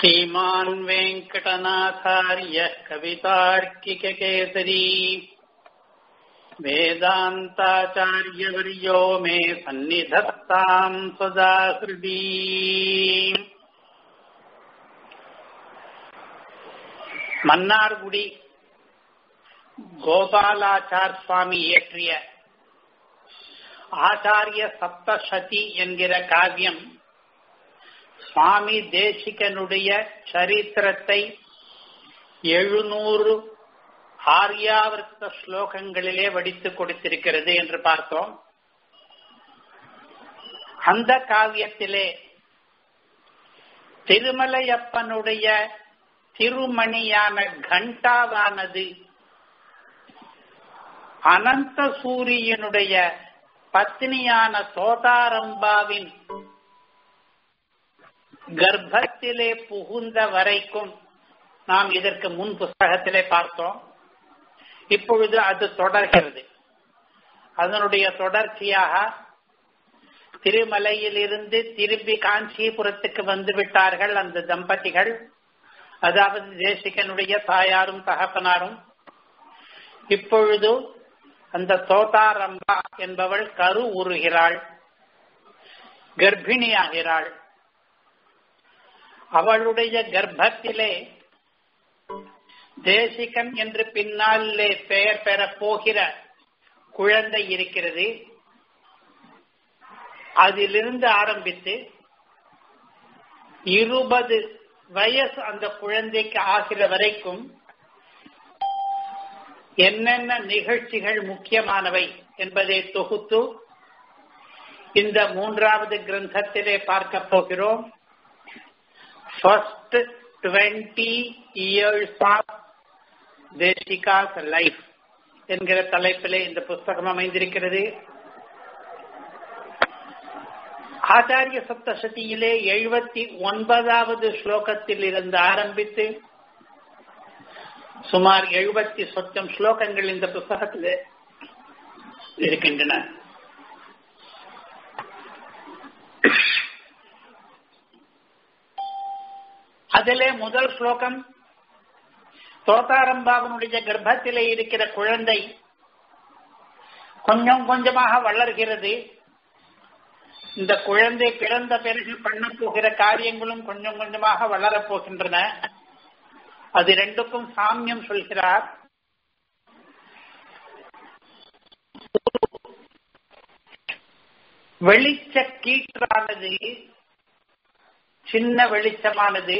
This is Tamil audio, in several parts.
श्रीमान् वेङ्कटनाथार्यः कवितार्किककेसरी वेदान्ताचार्यवर्यो मे सन्निधत्ताम् सदा हृदि மன்னார்குடி கோபாலாச்சார் சுவாமி இயற்றிய ஆச்சாரிய சப்தசதி என்கிற காவியம் சுவாமி தேசிகனுடைய சரித்திரத்தை எழுநூறு ஆர்யாவிருத்த ஸ்லோகங்களிலே வடித்துக் கொடுத்திருக்கிறது என்று பார்த்தோம் அந்த காவியத்திலே திருமலையப்பனுடைய திருமணியான கண்டாவானது அனந்த சூரியனுடைய பத்னியான தோதாரம்பாவின் கர்ப்பத்திலே புகுந்த வரைக்கும் நாம் இதற்கு முன் புஸ்தகத்திலே பார்த்தோம் இப்பொழுது அது தொடர்கிறது அதனுடைய தொடர்ச்சியாக திருமலையிலிருந்து திரும்பி காஞ்சிபுரத்துக்கு வந்து விட்டார்கள் அந்த தம்பதிகள் அதாவது தேசிகனுடைய தாயாரும் தகப்பனாரும் இப்பொழுது அந்த தோதாரம்பா என்பவள் கரு உருகிறாள் கர்ப்பிணியாகிறாள் அவளுடைய கர்ப்பத்திலே தேசிகன் என்று பின்னாலே பெயர் பெறப் போகிற குழந்தை இருக்கிறது அதிலிருந்து ஆரம்பித்து இருபது வயசு அந்த குழந்தைக்கு ஆகிற வரைக்கும் என்னென்ன நிகழ்ச்சிகள் முக்கியமானவை என்பதை தொகுத்து இந்த மூன்றாவது கிரந்தத்திலே பார்க்க போகிறோம் first twenty years of Desika's life என்கிற தலைப்பிலே இந்த புஸ்தகம் அமைந்திருக்கிறது ஆச்சாரிய சப்தசதியிலே எழுபத்தி ஒன்பதாவது ஸ்லோகத்தில் இருந்து ஆரம்பித்து சுமார் எழுபத்தி சொச்சம் ஸ்லோகங்கள் இந்த புஸ்தகத்தில் இருக்கின்றன அதிலே முதல் ஸ்லோகம் தோத்தாரம்பாவனுடைய கர்ப்பத்திலே இருக்கிற குழந்தை கொஞ்சம் கொஞ்சமாக வளர்கிறது இந்த குழந்தை பிறந்த பிறகு பண்ண போகிற காரியங்களும் கொஞ்சம் கொஞ்சமாக வளரப் போகின்றன அது ரெண்டுக்கும் சாமியம் சொல்கிறார் வெளிச்ச கீற்றானது சின்ன வெளிச்சமானது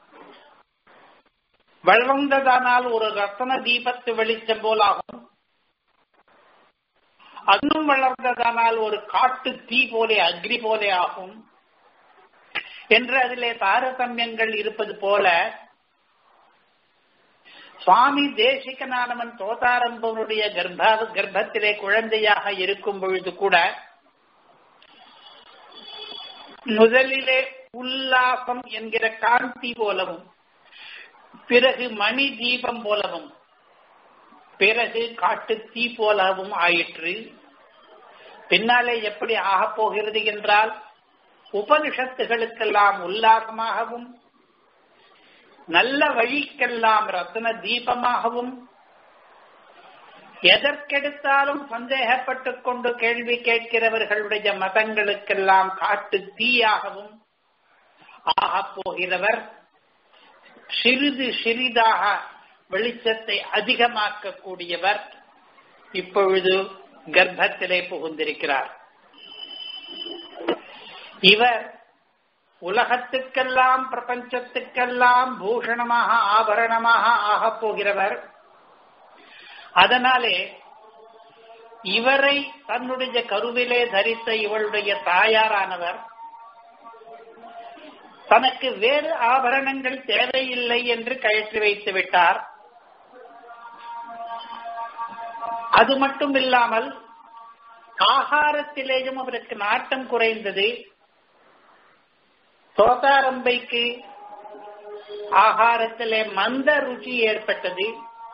வளர்ந்ததானால் ஒரு ரத்தன தீபத்து வெளிச்சம் போலாகும் அதுவும் வளர்ந்ததானால் ஒரு காட்டு தீ போலே அக்னி போலே ஆகும் என்று அதிலே தாரதமியங்கள் இருப்பது போல சுவாமி தேசிகனானவன் தோதாரம்பவனுடைய கர்ப்ப கர்ப்பத்திலே குழந்தையாக இருக்கும் பொழுது கூட முதலிலே உல்லாசம் என்கிற காந்தி போலவும் பிறகு மணி தீபம் போலவும் பிறகு காட்டு தீ போலவும் ஆயிற்று பின்னாலே எப்படி ஆகப் போகிறது என்றால் உபனிஷத்துகளுக்கெல்லாம் உல்லாசமாகவும் நல்ல வழிக்கெல்லாம் ரத்ன தீபமாகவும் எதற்கெடுத்தாலும் சந்தேகப்பட்டுக் கொண்டு கேள்வி கேட்கிறவர்களுடைய மதங்களுக்கெல்லாம் காட்டு தீயாகவும் ஆகப் போகிறவர் சிறிது சிறிதாக வெளிச்சத்தை அதிகமாக்கக்கூடியவர் இப்பொழுது கர்ப்பத்திலே புகுந்திருக்கிறார் இவர் உலகத்துக்கெல்லாம் பிரபஞ்சத்துக்கெல்லாம் பூஷணமாக ஆபரணமாக ஆகப் போகிறவர் அதனாலே இவரை தன்னுடைய கருவிலே தரித்த இவளுடைய தாயாரானவர் தனக்கு வேறு ஆபரணங்கள் தேவையில்லை என்று கழற்றி வைத்து விட்டார் அது மட்டும் இல்லாமல் ஆகாரத்திலேயும் அவருக்கு நாட்டம் குறைந்தது தோதாரம்பைக்கு ஆகாரத்திலே மந்த ருச்சி ஏற்பட்டது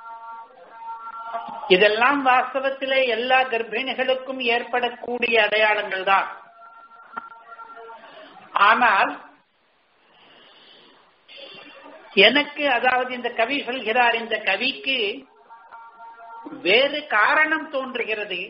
இதெல்லாம் வாஸ்தவத்திலே எல்லா கர்ப்பிணிகளுக்கும் ஏற்படக்கூடிய அடையாளங்கள் தான் ஆனால் எனக்கு அதாவது இந்த கவி சொல்கிறார் இந்த கவிக்கு வேறு காரணம் தோன்றுகிறது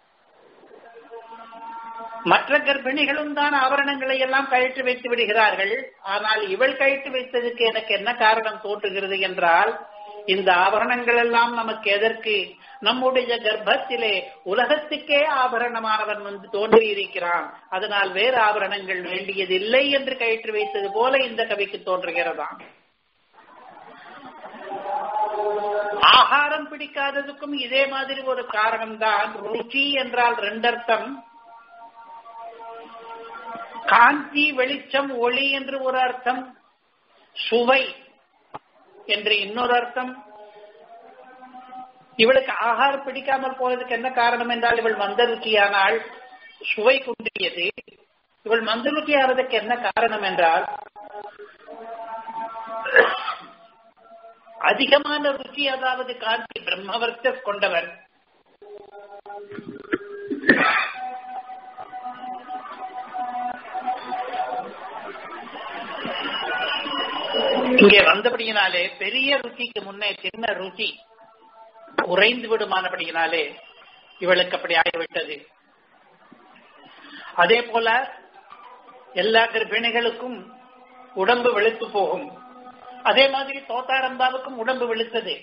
மற்ற கர்ப்பிணிகளும் தான் ஆபரணங்களை எல்லாம் கழித்து வைத்து விடுகிறார்கள் ஆனால் இவள் கழித்து வைத்ததுக்கு எனக்கு என்ன காரணம் தோன்றுகிறது என்றால் இந்த ஆபரணங்கள் எல்லாம் நமக்கு எதற்கு நம்முடைய கர்ப்பத்திலே உலகத்துக்கே ஆபரணமானவன் வந்து தோன்றி இருக்கிறான் அதனால் வேறு ஆபரணங்கள் வேண்டியதில்லை என்று கயிற்று வைத்தது போல இந்த கவிக்கு தோன்றுகிறதாம் ஆகாரம் பிடிக்காததுக்கும் இதே மாதிரி ஒரு காரணம்தான் ருச்சி என்றால் ரெண்டர்த்தம் காந்தி வெளிச்சம் ஒளி என்று ஒரு அர்த்தம் சுவை என்று இன்னொரு அர்த்தம் இவளுக்கு ஆகாரம் பிடிக்காமல் போனதுக்கு என்ன காரணம் என்றால் இவள் மந்தருச்சியானால் சுவை குன்றியது இவள் மந்தருச்சி ஆவதற்கு என்ன காரணம் என்றால் அதிகமான ருச்சி அதாவது காந்தி பிரம்மவர்த்த கொண்டவர் இங்கே வந்தபடியினாலே பெரிய ருச்சிக்கு முன்னே சின்ன ருச்சி குறைந்து விடுமானபடியினாலே இவளுக்கு அப்படி ஆகிவிட்டது அதே போல எல்லா கர்ப்பிணிகளுக்கும் உடம்பு வெளுத்து போகும் அதே மாதிரி தோத்தாரம்பாவுக்கும் உடம்பு வெளுத்தது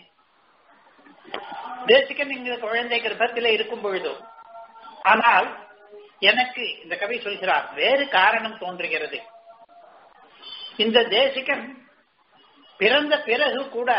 தேசிகன் இங்க குழந்தை கர்ப்பத்தில் இருக்கும் பொழுது ஆனால் எனக்கு இந்த கவி சொல்கிறார் வேறு காரணம் தோன்றுகிறது இந்த தேசிகன் பிறந்த பிறகு கூட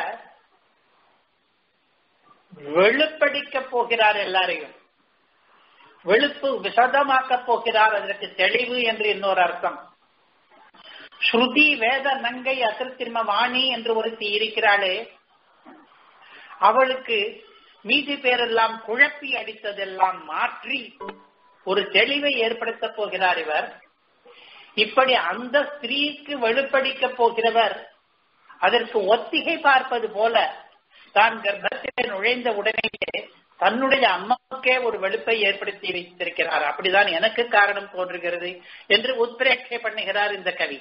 வெளுப்படிக்க போகிறார் எல்லாரையும் வெளுப்பு விசதமாக்க போகிறார் அதற்கு தெளிவு என்று இன்னொரு அர்த்தம் ஸ்ருதி வேத நங்கை அகிருத்திர்ம வாணி என்று ஒருத்தி இருக்கிறாளே அவளுக்கு மீதி பேரெல்லாம் குழப்பி அடித்ததெல்லாம் மாற்றி ஒரு தெளிவை ஏற்படுத்த போகிறார் இவர் இப்படி அந்த ஸ்திரீக்கு வெளுப்படிக்க போகிறவர் அதற்கு ஒத்திகை பார்ப்பது போல தான் கர்ப்பத்திலே நுழைந்த உடனேயே தன்னுடைய அம்மாவுக்கே ஒரு வெளுப்பை ஏற்படுத்தி வைத்திருக்கிறார் அப்படிதான் எனக்கு காரணம் தோன்றுகிறது என்று உத்பிரேட்சை பண்ணுகிறார் இந்த கவி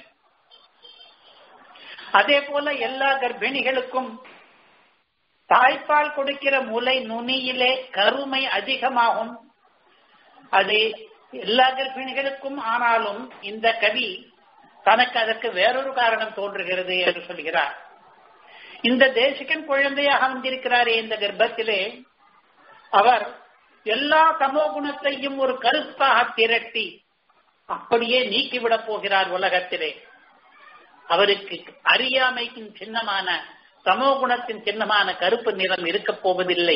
அதே போல எல்லா கர்ப்பிணிகளுக்கும் தாய்ப்பால் கொடுக்கிற முலை நுனியிலே கருமை அதிகமாகும் அது எல்லா கர்ப்பிணிகளுக்கும் ஆனாலும் இந்த கவி தனக்கு அதற்கு வேறொரு காரணம் தோன்றுகிறது என்று சொல்கிறார் இந்த தேசிகன் குழந்தையாக வந்திருக்கிறாரே இந்த கர்ப்பத்திலே அவர் எல்லா சமோகுணத்தையும் ஒரு கருப்பாக திரட்டி அப்படியே நீக்கிவிடப் போகிறார் உலகத்திலே அவருக்கு அறியாமைக்கும் சின்னமான சமோகுணத்தின் சின்னமான கருப்பு நிறம் இருக்கப் போவதில்லை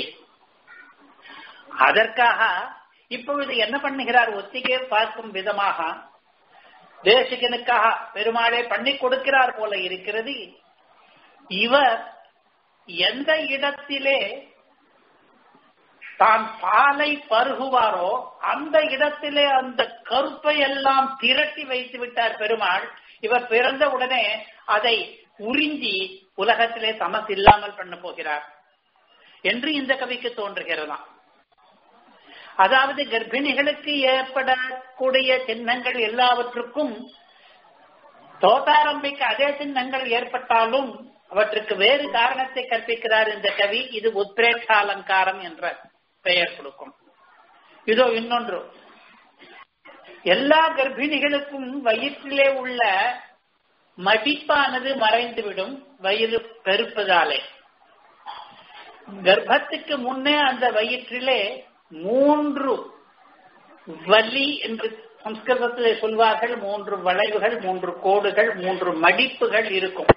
அதற்காக இப்பொழுது என்ன பண்ணுகிறார் ஒத்திகை பார்க்கும் விதமாக தேசிகனுக்காக பெருமாளே பண்ணி கொடுக்கிறார் போல இருக்கிறது இவர் எந்த இடத்திலே தான் பாலை பருகுவாரோ அந்த இடத்திலே அந்த கருப்பை எல்லாம் திரட்டி வைத்து விட்டார் பெருமாள் இவர் பிறந்த உடனே அதை உறிஞ்சி உலகத்திலே தமஸ் இல்லாமல் பண்ண போகிறார் என்று இந்த கவிக்கு தோன்றுகிறதாம் அதாவது கர்ப்பிணிகளுக்கு ஏற்படக்கூடிய சின்னங்கள் எல்லாவற்றுக்கும் தோதாரம்பைக்கு அதே சின்னங்கள் ஏற்பட்டாலும் அவற்றுக்கு வேறு காரணத்தை கற்பிக்கிறார் இந்த கவி இது உத்ரேட்ச அலங்காரம் என்ற பெயர் கொடுக்கும் இதோ இன்னொன்று எல்லா கர்ப்பிணிகளுக்கும் வயிற்றிலே உள்ள மடிப்பானது மறைந்துவிடும் வயிறு பெருப்பதாலே கர்ப்பத்துக்கு முன்னே அந்த வயிற்றிலே மூன்று வலி என்று சம்ஸ்கிருதத்திலே சொல்வார்கள் மூன்று வளைவுகள் மூன்று கோடுகள் மூன்று மடிப்புகள் இருக்கும்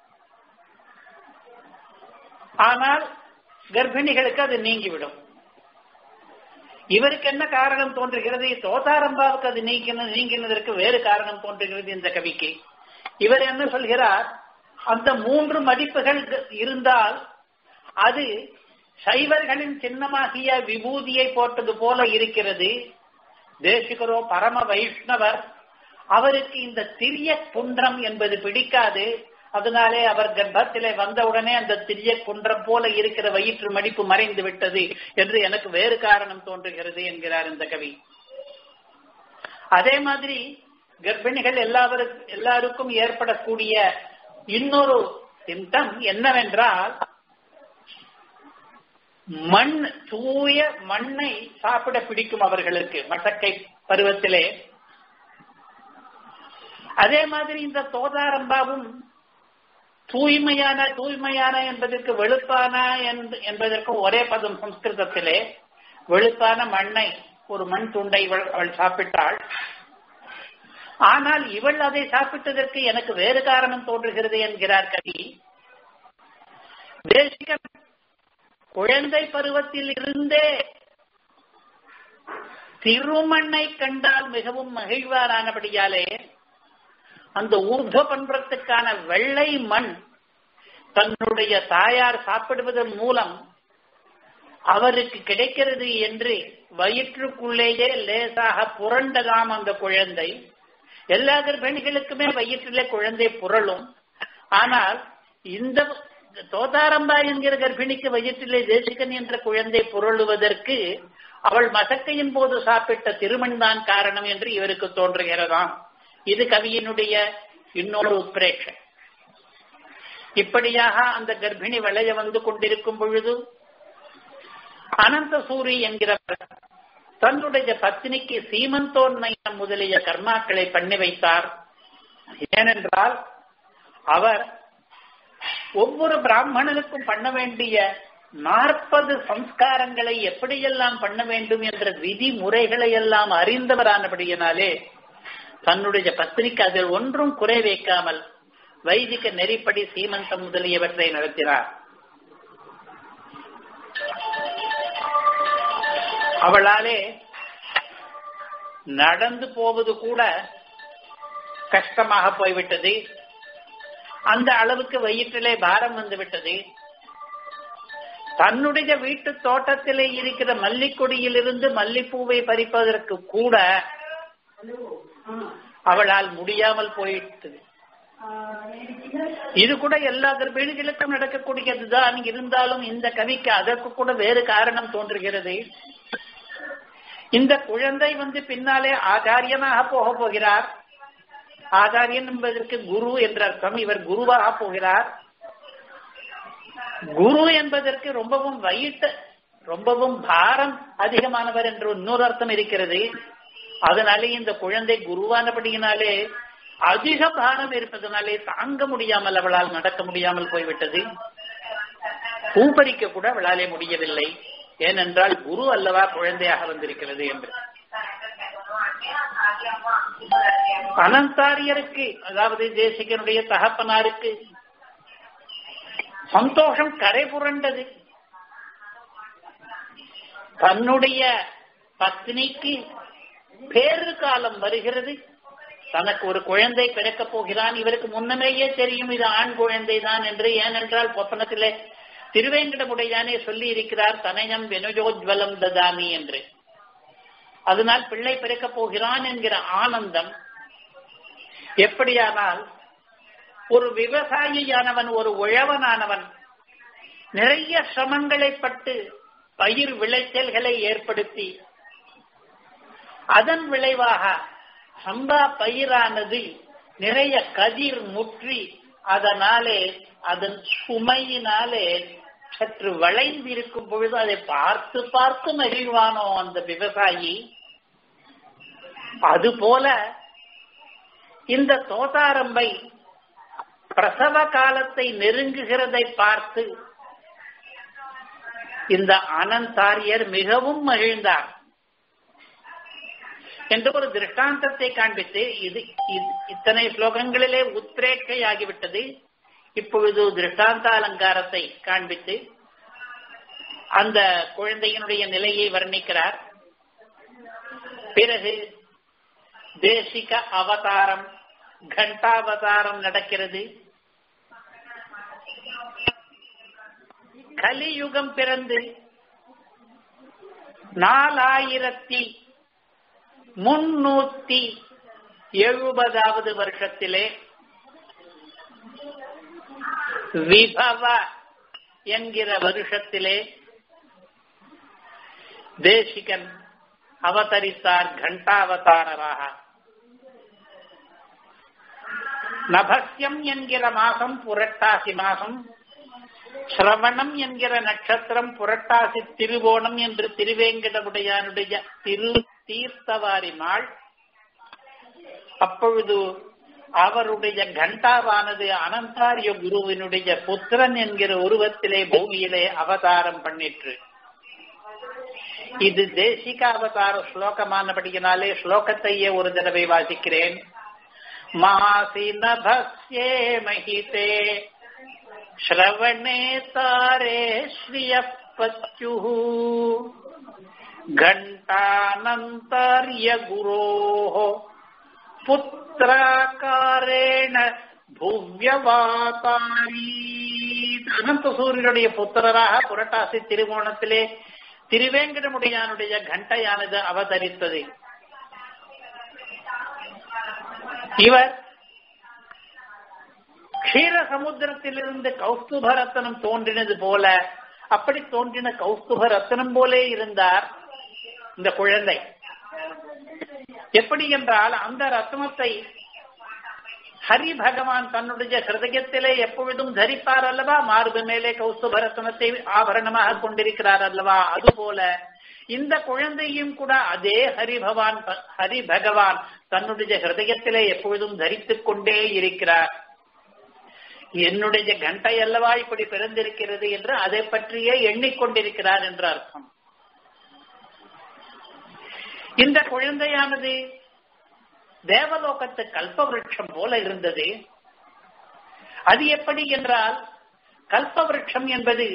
ஆனால் கர்ப்பிணிகளுக்கு அது நீங்கிவிடும் இவருக்கு என்ன காரணம் தோன்றுகிறது தோதாரம்பாவுக்கு அது நீக்கின நீங்கினதற்கு வேறு காரணம் தோன்றுகிறது இந்த கவிக்கு இவர் என்ன சொல்கிறார் அந்த மூன்று மதிப்புகள் இருந்தால் அது சைவர்களின் சின்னமாகிய விபூதியை போட்டது போல இருக்கிறது தேசிகரோ பரம வைஷ்ணவர் அவருக்கு இந்த திரிய குன்றம் என்பது பிடிக்காது அதனாலே அவர் கர்ப்பத்திலே வந்தவுடனே அந்த திரிய குன்றம் போல இருக்கிற வயிற்று மடிப்பு மறைந்து விட்டது என்று எனக்கு வேறு காரணம் தோன்றுகிறது என்கிறார் இந்த கவி அதே மாதிரி கர்ப்பிணிகள் எல்லாவருக்கும் எல்லாருக்கும் ஏற்படக்கூடிய இன்னொரு சிம்டம் என்னவென்றால் மண் தூய மண்ணை சாப்பிட பிடிக்கும் அவர்களுக்கு மசக்கை பருவத்திலே அதே மாதிரி இந்த தோதாரம்பாவும் தூய்மையான தூய்மையான என்பதற்கு வெளுப்பான என்பதற்கு ஒரே பதம் சம்ஸ்கிருதத்திலே வெளுப்பான மண்ணை ஒரு மண் துண்டை அவள் சாப்பிட்டாள் ஆனால் இவள் அதை சாப்பிட்டதற்கு எனக்கு வேறு காரணம் தோன்றுகிறது என்கிறார் கவி தேசிக குழந்தை பருவத்தில் இருந்தே திருமண்ணை கண்டால் மிகவும் மகிழ்வாரானபடியாலே அந்த ஊர்த பண்றதுக்கான வெள்ளை மண் தன்னுடைய தாயார் சாப்பிடுவதன் மூலம் அவருக்கு கிடைக்கிறது என்று வயிற்றுக்குள்ளேயே லேசாக புரண்டதாம் அந்த குழந்தை எல்லா கர்ப்பிணிகளுக்குமே வயிற்றிலே குழந்தை புரளும் ஆனால் இந்த தோதாரம்பா என்கிற கர்ப்பிணிக்கு வயிற்றிலே தேசிகன் என்ற குழந்தை புரளுவதற்கு அவள் மசக்கையின் போது சாப்பிட்ட திருமண் தான் காரணம் என்று இவருக்கு தோன்றுகிறதாம் இது கவியினுடைய இன்னொரு உத்பிரேட்சை இப்படியாக அந்த கர்ப்பிணி விளைய வந்து கொண்டிருக்கும் பொழுது அனந்த சூரி என்கிறவர் தன்னுடைய பத்தினிக்கு சீமந்தோன்மயம் முதலிய கர்மாக்களை பண்ணி வைத்தார் ஏனென்றால் அவர் ஒவ்வொரு பிராமணனுக்கும் பண்ண வேண்டிய நாற்பது சம்ஸ்காரங்களை எப்படியெல்லாம் பண்ண வேண்டும் என்ற விதிமுறைகளை எல்லாம் அறிந்தவரானபடியினாலே தன்னுடைய பத்திரிகை அதில் ஒன்றும் குறை வைக்காமல் வைதிக நெறிப்படி சீமந்தம் முதலியவற்றை நடத்தினார் அவளாலே நடந்து போவது கூட கஷ்டமாக போய்விட்டது அந்த அளவுக்கு வயிற்றிலே பாரம் வந்து விட்டது தன்னுடைய வீட்டு தோட்டத்திலே இருக்கிற மல்லிக்கொடியிலிருந்து மல்லிப்பூவை பறிப்பதற்கு கூட அவளால் முடியாமல் போயிட்டது இது கூட எல்லா கர்ப்பிணிகளுக்கும் நடக்கக்கூடியதுதான் இருந்தாலும் இந்த கவிக்கு அதற்கு கூட வேறு காரணம் தோன்றுகிறது இந்த குழந்தை வந்து பின்னாலே ஆச்சாரியனாக போக போகிறார் ஆச்சாரியன் என்பதற்கு குரு என்ற அர்த்தம் இவர் குருவாக போகிறார் குரு என்பதற்கு ரொம்பவும் வயிற்று ரொம்பவும் பாரம் அதிகமானவர் என்று இன்னொரு அர்த்தம் இருக்கிறது அதனாலே இந்த குழந்தை குருவானபடியினாலே அதிக பாரம் இருப்பதனாலே தாங்க முடியாமல் அவளால் நடக்க முடியாமல் போய்விட்டது பூப்பறிக்க கூட அவளாலே முடியவில்லை ஏனென்றால் குரு அல்லவா குழந்தையாக வந்திருக்கிறது என்று அனந்தாரியருக்கு அதாவது தேசிகனுடைய தகப்பனாருக்கு சந்தோஷம் கரை புரண்டது தன்னுடைய பத்னிக்கு பேரு காலம் வருகிறது தனக்கு ஒரு குழந்தை பிறக்கப் போகிறான் இவருக்கு முன்னமேயே தெரியும் இது ஆண் குழந்தை தான் என்று ஏனென்றால் பொப்பனத்திலே திருவேங்கடமுடையானே சொல்லி இருக்கிறார் தனயம் வெனுஜோஜ்வலம் ததாமி என்று அதனால் பிள்ளை பிறக்கப் போகிறான் என்கிற ஆனந்தம் எப்படியானால் ஒரு விவசாயியானவன் ஒரு உழவனானவன் நிறைய சிரமங்களை பட்டு பயிர் விளைச்சல்களை ஏற்படுத்தி அதன் விளைவாக சம்பா பயிரானது நிறைய கதிர் முற்றி அதனாலே அதன் சுமையினாலே சற்று வளைந்திருக்கும் பொழுது அதை பார்த்து பார்த்து மகிழ்வானோ அந்த விவசாயி அதுபோல இந்த தோதாரம்பை பிரசவ காலத்தை நெருங்குகிறதை பார்த்து இந்த அனந்தாரியர் மிகவும் மகிழ்ந்தார் என்ற ஒரு திருஷ்டாந்தத்தை காண்பித்து இது இத்தனை ஸ்லோகங்களிலே உத்ரேட்சையாகிவிட்டது இப்பொழுது திருஷ்டாந்த அலங்காரத்தை காண்பித்து அந்த குழந்தையினுடைய நிலையை வர்ணிக்கிறார் பிறகு தேசிக அவதாரம் கண்டாவதாரம் நடக்கிறது கலியுகம் பிறந்து நாலாயிரத்தி முன்னூத்தி எழுபதாவது வருஷத்திலே விபவ என்கிற வருஷத்திலே தேசிகன் அவதரித்தார் கண்டாவதாரராக நபஸ்யம் என்கிற மாசம் புரட்டாசி மாசம் சிரவணம் என்கிற நட்சத்திரம் புரட்டாசி திருவோணம் என்று திருவேங்கடமுடையானுடைய திரு தீர்த்தவாரி நாள் அப்பொழுது அவருடைய கண்டாவானது அனந்தாரிய குருவினுடைய புத்திரன் என்கிற உருவத்திலே பூமியிலே அவதாரம் பண்ணிற்று இது தேசிக அவதார ஸ்லோகமானபடியினாலே ஸ்லோகத்தையே ஒரு தடவை வாசிக்கிறேன் மாசி நபஸ்யே மகிதே श्रवणे तारे श्रियः पत्युः घण्टानन्तर्य गुरोः புத்திராக்காரேண புவ்யவாதாரி அனந்த சூரியனுடைய புத்திரராக புரட்டாசி திருவோணத்திலே திருவேங்கடமுடையானுடைய கண்டையானது அவதரித்தது இவர் க்ஷீர சமுத்திரத்திலிருந்து கௌஸ்துப ரத்தனம் தோன்றினது போல அப்படி தோன்றின கௌஸ்துப ரத்தனம் போலே இருந்தார் இந்த குழந்தை எப்படி என்றால் அந்த ரத்னத்தை ஹரி பகவான் தன்னுடைய ஹிருதயத்திலே எப்பொழுதும் தரிப்பார் அல்லவா மார்பு மேலே கௌஸ்துப ரத்னத்தை ஆபரணமாக கொண்டிருக்கிறார் அல்லவா அதுபோல இந்த குழந்தையும் கூட அதே ஹரி பகவான் ஹரி பகவான் தன்னுடைய ஹிருதயத்திலே எப்பொழுதும் தரித்துக் கொண்டே இருக்கிறார் என்னுடைய கண்டை அல்லவா இப்படி பிறந்திருக்கிறது என்று அதை பற்றியே எண்ணிக்கொண்டிருக்கிறார் என்று அர்த்தம் இந்த குழந்தையானது தேவலோகத்து கல்ப விருட்சம் போல இருந்தது அது எப்படி என்றால் கல்ப விருட்சம் என்பது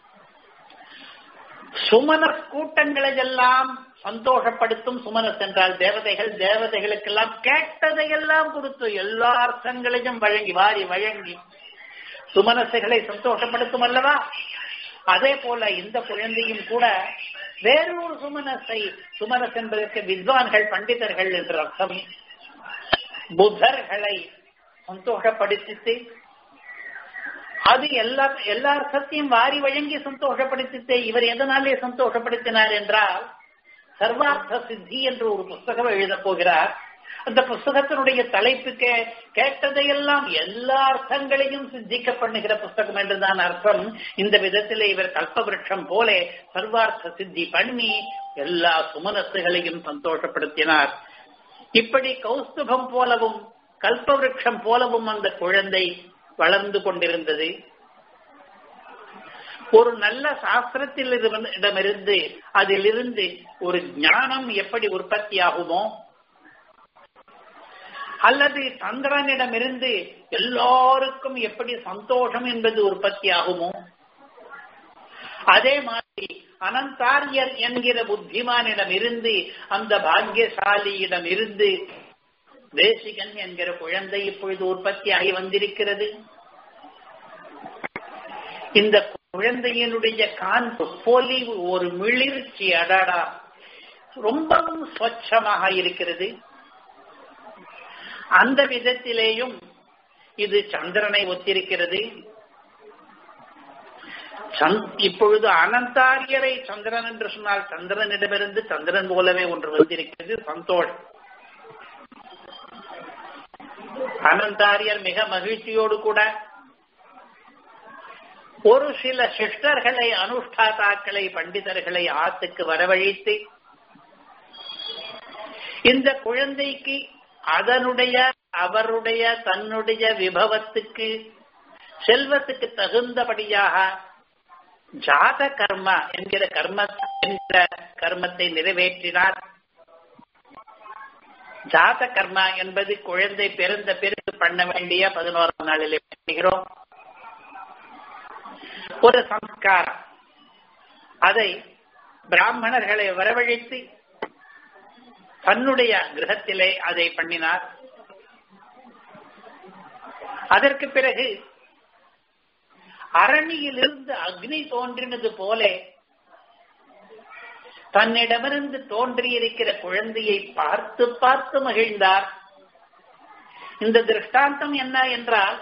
சுமனஸ் கூட்டங்களை எல்லாம் சந்தோஷப்படுத்தும் சுமனஸ் என்றால் தேவதைகள் தேவதைகளுக்கெல்லாம் கேட்டதையெல்லாம் கொடுத்து எல்லா அர்த்தங்களையும் வழங்கி வாரி வழங்கி சுமனசுகளை சந்தோஷப்படுத்தும் அல்லவா அதே போல இந்த குழந்தையும் கூட வேறொரு சுமனஸை சுமனஸ் என்பதற்கு வித்வான்கள் பண்டிதர்கள் என்ற அர்த்தம் புத்தர்களை சந்தோஷப்படுத்தித்து அது எல்லா எல்லா அர்த்தத்தையும் வாரி வழங்கி சந்தோஷப்படுத்தித்து இவர் எதனாலே சந்தோஷப்படுத்தினார் என்றால் சர்வார்த்த சித்தி என்று ஒரு புஸ்தகம் எழுதப் போகிறார் அந்த புஸ்தகத்தினுடைய தலைப்புக்கு கேட்டதையெல்லாம் எல்லா அர்த்தங்களையும் சித்திக்க பண்ணுகிற புஸ்தகம் என்றுதான் அர்த்தம் இந்த விதத்திலே இவர் கல்பவருஷம் போல சர்வார்த்த சித்தி பண்ணி எல்லா சுமனசுகளையும் சந்தோஷப்படுத்தினார் இப்படி கௌஸ்துபம் போலவும் கல்பவருஷம் போலவும் அந்த குழந்தை வளர்ந்து கொண்டிருந்தது ஒரு நல்ல சாஸ்திரத்தில் இடமிருந்து அதிலிருந்து ஒரு ஞானம் எப்படி உற்பத்தியாகுமோ அல்லது சந்திரனிடமிருந்து எல்லாருக்கும் எப்படி சந்தோஷம் என்பது உற்பத்தி ஆகுமோ அதே மாதிரி அனந்தாரியர் என்கிற புத்திமானிடம் இருந்து அந்த பாக்கியசாலியிடம் இருந்து தேசிகன் என்கிற குழந்தை இப்பொழுது உற்பத்தி ஆகி வந்திருக்கிறது இந்த குழந்தையினுடைய காண்பு பொலிவு ஒரு மிளிர்ச்சி அடாடா ரொம்பவும் ஸ்வச்சமாக இருக்கிறது அந்த விதத்திலேயும் இது சந்திரனை ஒத்திருக்கிறது இப்பொழுது அனந்தாரியரை சந்திரன் என்று சொன்னால் சந்திரனிடமிருந்து சந்திரன் போலவே ஒன்று வந்திருக்கிறது சந்தோஷம் அனந்தாரியர் மிக மகிழ்ச்சியோடு கூட ஒரு சில சிஷ்டர்களை அனுஷ்டாதாக்களை பண்டிதர்களை ஆத்துக்கு வரவழைத்து இந்த குழந்தைக்கு அதனுடைய அவருடைய தன்னுடைய விபவத்துக்கு செல்வத்துக்கு தகுந்தபடியாக ஜாத கர்மா என்கிற கர்ம என்கிற கர்மத்தை நிறைவேற்றினார் ஜாத கர்மா என்பது குழந்தை பிறந்த பிறகு பண்ண வேண்டிய பதினோராம் நாளிலே பண்ணுகிறோம் ஒரு சம்ஸ்காரம் அதை பிராமணர்களை வரவழைத்து தன்னுடைய கிரகத்திலே அதை பண்ணினார் அதற்கு பிறகு அரணியிலிருந்து அக்னி தோன்றினது போல தன்னிடமிருந்து தோன்றியிருக்கிற குழந்தையை பார்த்து பார்த்து மகிழ்ந்தார் இந்த திருஷ்டாந்தம் என்ன என்றால்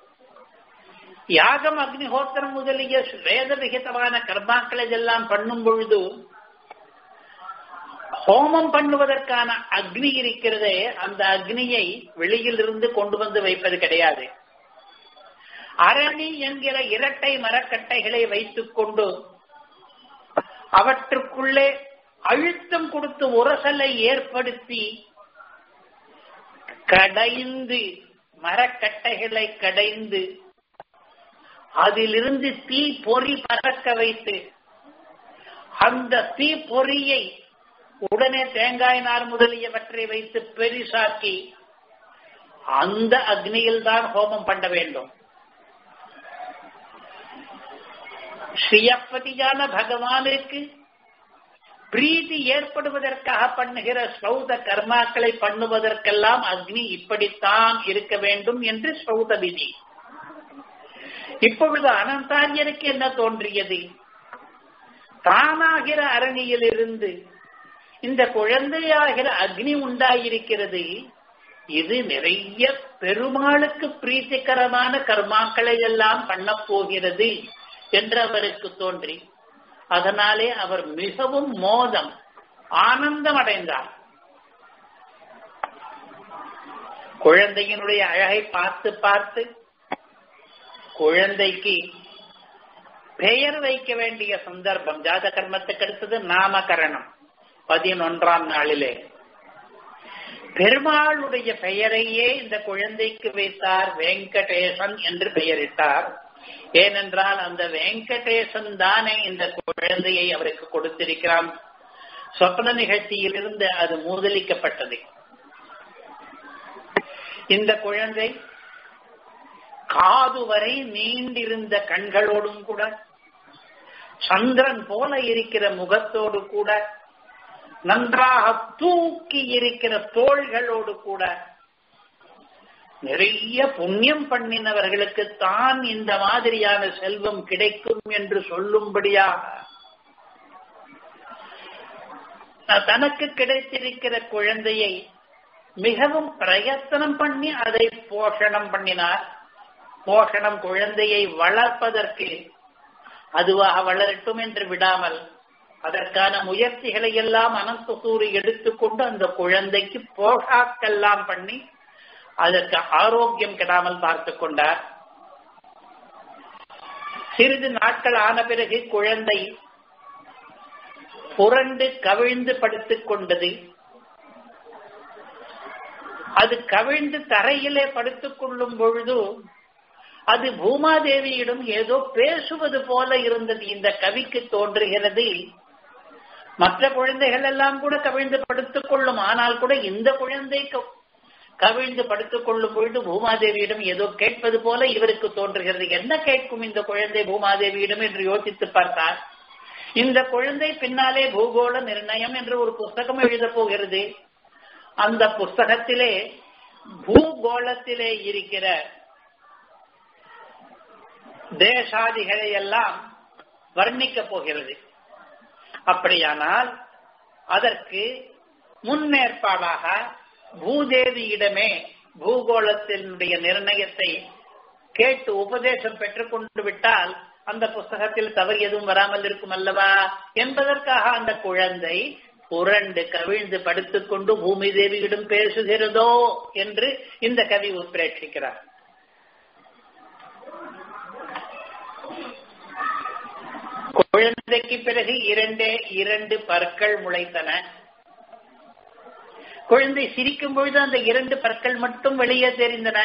யாகம் அக்னிஹோத்திரம் முதலிய வேத விகிதமான கர்மாக்களை எல்லாம் பண்ணும் பொழுது ஹோமம் பண்ணுவதற்கான அக்னி இருக்கிறதே அந்த அக்னியை வெளியில் இருந்து கொண்டு வந்து வைப்பது கிடையாது அரணி என்கிற இரட்டை மரக்கட்டைகளை வைத்துக் கொண்டு அவற்றுக்குள்ளே அழுத்தம் கொடுத்து உரசலை ஏற்படுத்தி கடைந்து மரக்கட்டைகளை கடைந்து அதிலிருந்து தீ பொறி பறக்க வைத்து அந்த தீ பொறியை உடனே தேங்காய் நார் முதலியவற்றை வைத்து பெரிசாக்கி அந்த அக்னியில் தான் ஹோமம் பண்ண வேண்டும் ஸ்ரீயப்பதியான பகவானுக்கு பிரீதி ஏற்படுவதற்காக பண்ணுகிற சௌத கர்மாக்களை பண்ணுவதற்கெல்லாம் அக்னி இப்படித்தான் இருக்க வேண்டும் என்று சௌத விதி இப்பொழுது அனந்தாரியனுக்கு என்ன தோன்றியது தானாகிற அரணியிலிருந்து இந்த குழந்தையாகிற அக்னி உண்டாயிருக்கிறது இது நிறைய பெருமாளுக்கு பிரீத்திகரமான கர்மாக்களை எல்லாம் பண்ண போகிறது என்று அவருக்கு தோன்றி அதனாலே அவர் மிகவும் மோதம் ஆனந்தம் அடைந்தார் குழந்தையினுடைய அழகை பார்த்து பார்த்து குழந்தைக்கு பெயர் வைக்க வேண்டிய சந்தர்ப்பம் ஜாத கர்மத்துக்கு அடுத்தது நாமகரணம் பதினொன்றாம் நாளிலே பெருமாளுடைய பெயரையே இந்த குழந்தைக்கு வைத்தார் வெங்கடேசன் என்று பெயரிட்டார் ஏனென்றால் அந்த வெங்கடேசன் தானே இந்த குழந்தையை அவருக்கு கொடுத்திருக்கிறான் சொப்ன நிகழ்ச்சியிலிருந்து அது மூதலிக்கப்பட்டது இந்த குழந்தை காது வரை நீண்டிருந்த கண்களோடும் கூட சந்திரன் போல இருக்கிற முகத்தோடு கூட நன்றாக தூக்கி இருக்கிற தோள்களோடு கூட நிறைய புண்ணியம் பண்ணினவர்களுக்கு தான் இந்த மாதிரியான செல்வம் கிடைக்கும் என்று சொல்லும்படியாக தனக்கு கிடைத்திருக்கிற குழந்தையை மிகவும் பிரயத்தனம் பண்ணி அதை போஷணம் பண்ணினார் போஷணம் குழந்தையை வளர்ப்பதற்கு அதுவாக வளரட்டும் என்று விடாமல் அதற்கான முயற்சிகளை எல்லாம் அனந்த சூரி எடுத்துக்கொண்டு அந்த குழந்தைக்கு போஷாக்கெல்லாம் பண்ணி அதற்கு ஆரோக்கியம் கெடாமல் பார்த்து கொண்டார் சிறிது நாட்கள் ஆன பிறகு குழந்தை புரண்டு கவிழ்ந்து படுத்துக் கொண்டது அது கவிழ்ந்து தரையிலே படுத்துக் கொள்ளும் பொழுது அது பூமாதேவியிடம் ஏதோ பேசுவது போல இருந்தது இந்த கவிக்கு தோன்றுகிறது மற்ற குழந்தைகள் எல்லாம் கூட கவிழ்ந்து படுத்துக் கொள்ளும் ஆனால் கூட இந்த குழந்தை கவிழ்ந்து படுத்துக் கொள்ளும் பொழுது பூமாதேவியிடம் ஏதோ கேட்பது போல இவருக்கு தோன்றுகிறது என்ன கேட்கும் இந்த குழந்தை பூமாதேவியிடம் என்று யோசித்து பார்த்தார் இந்த குழந்தை பின்னாலே பூகோள நிர்ணயம் என்று ஒரு புஸ்தகம் எழுத போகிறது அந்த புஸ்தகத்திலே பூகோளத்திலே இருக்கிற தேசாதிகளை எல்லாம் வர்ணிக்கப் போகிறது அப்படியானால் அதற்கு முன்னேற்பாடாக பூதேவியிடமே பூகோளத்தினுடைய நிர்ணயத்தை கேட்டு உபதேசம் பெற்றுக் கொண்டு விட்டால் அந்த புஸ்தகத்தில் தவறு எதுவும் வராமல் இருக்கும் அல்லவா என்பதற்காக அந்த குழந்தை புரண்டு கவிழ்ந்து படுத்துக்கொண்டு பூமி தேவியிடம் பேசுகிறதோ என்று இந்த கவி உத்பிரேட்சிக்கிறார் குழந்தைக்கு பிறகு இரண்டே இரண்டு பற்கள் முளைத்தன குழந்தை சிரிக்கும் பொழுது அந்த இரண்டு பற்கள் மட்டும் வெளியே தெரிந்தன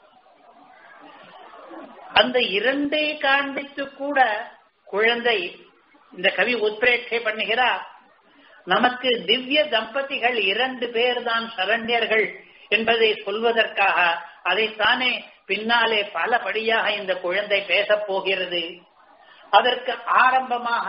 அந்த இரண்டை காண்பித்து கூட குழந்தை இந்த கவி உத்பிரேட்சை பண்ணுகிறார் நமக்கு திவ்ய தம்பதிகள் இரண்டு பேர் தான் சரண்யர்கள் என்பதை சொல்வதற்காக அதைத்தானே பின்னாலே பல படியாக இந்த குழந்தை பேசப் போகிறது அதற்கு ஆரம்பமாக